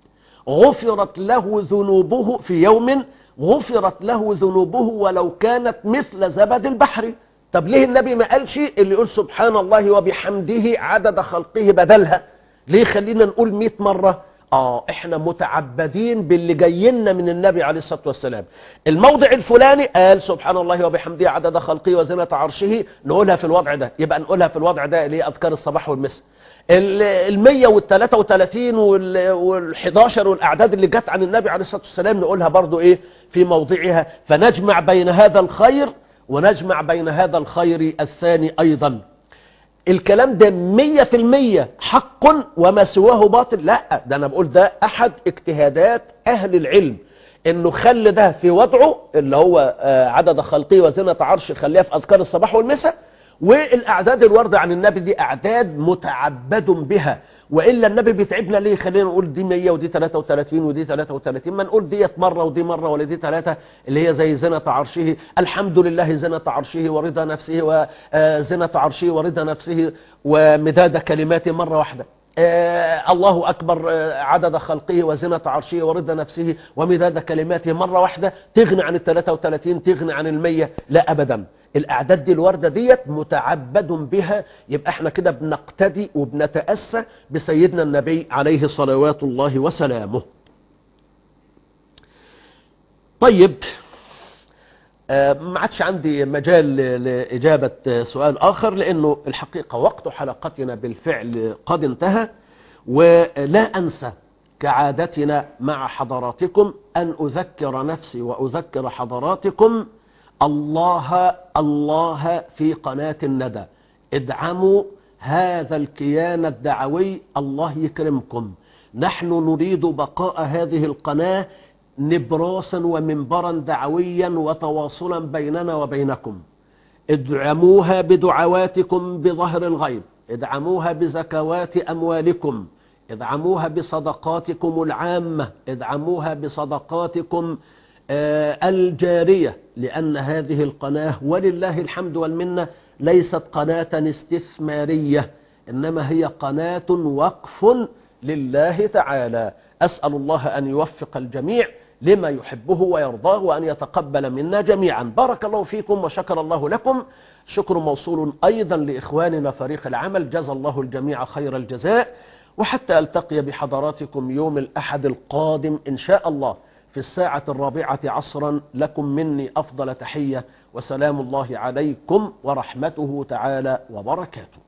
غفرت له ذنوبه في يوم غفرت له ذنوبه ولو كانت مثل زبد البحر طب ليه النبي ما قالش اللي يقول سبحان الله وبحمده عدد خلقه بدلها ليه خلينا نقول 100 مرة اه احنا متعبدين باللي جاينا من النبي عليه الصلاة والسلام الموضع الفلاني قال سبحان الله وبحمده عدد خلقه وزنة عرشه نقولها في الوضع ده يبقى نقولها في الوضع ده اللي هي اذكار الصباح والمساء المية والتلاتة وتلاتين والحداشر والأعداد اللي جت عن النبي عليه الصلاة والسلام نقولها برضو إيه في موضعها فنجمع بين هذا الخير ونجمع بين هذا الخير الثاني أيضا الكلام ده مية في المية حق وما سواه باطل لا ده أنا بقول ده أحد اجتهادات أهل العلم انه خلي ده في وضعه اللي هو عدد خلقه وزنة عرش خليها في أذكار الصباح والمساء والأعداد الواردة عن النبي دي أعداد متعبد بها وإلا النبي بيتعبنا ليه خلينا نقول دي 100 ودي 33 ودي 33 ما نقول ديت مرة ودي مرة ولا دي ثلاثة اللي هي زي زنة عرشه الحمد لله زنة عرشه ورضا نفسه وزنة عرشه ورضا نفسه ومداد كلماته مرة واحدة آه الله أكبر آه عدد خلقه وزنة عرشه ورضا نفسه ومداد كلماته مرة واحدة تغني عن ال 33 تغني عن المية لا أبدا الاعداد دي الوردة ديت متعبد بها يبقى احنا كده بنقتدي وبنتأسى بسيدنا النبي عليه صلوات الله وسلامه طيب آه، ما عادش عندي مجال ل- لإجابة آه، سؤال آخر لأنه الحقيقة وقت حلقتنا بالفعل قد انتهى ولا أنسى كعادتنا مع حضراتكم أن أذكر نفسي وأذكر حضراتكم الله الله في قناة الندى ادعموا هذا الكيان الدعوي الله يكرمكم نحن نريد بقاء هذه القناة نبراسا ومنبرا دعويا وتواصلا بيننا وبينكم ادعموها بدعواتكم بظهر الغيب ادعموها بزكوات أموالكم ادعموها بصدقاتكم العامة ادعموها بصدقاتكم آه، الجارية لأن هذه القناة ولله الحمد والمنة ليست قناة استثمارية إنما هي قناة وقف لله تعالى أسأل الله أن يوفق الجميع لما يحبه ويرضاه وأن يتقبل منا جميعا بارك الله فيكم وشكر الله لكم شكر موصول أيضا لإخواننا فريق العمل جزى الله الجميع خير الجزاء وحتى ألتقي بحضراتكم يوم الأحد القادم إن شاء الله في الساعة الرابعة عصرا لكم مني أفضل تحية وسلام الله عليكم ورحمته تعالى وبركاته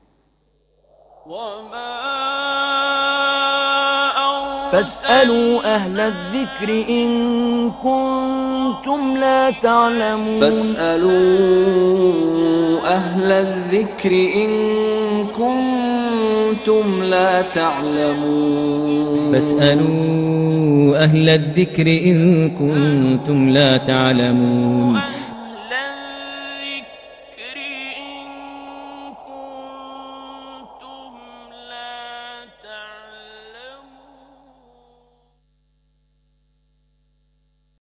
فاسألوا أهل الذكر إن كنتم لا تعلمون فاسألوا أهل الذكر إن كنتم لا تعلمون فاسألوا أهل الذكر إن كنتم لا تعلمون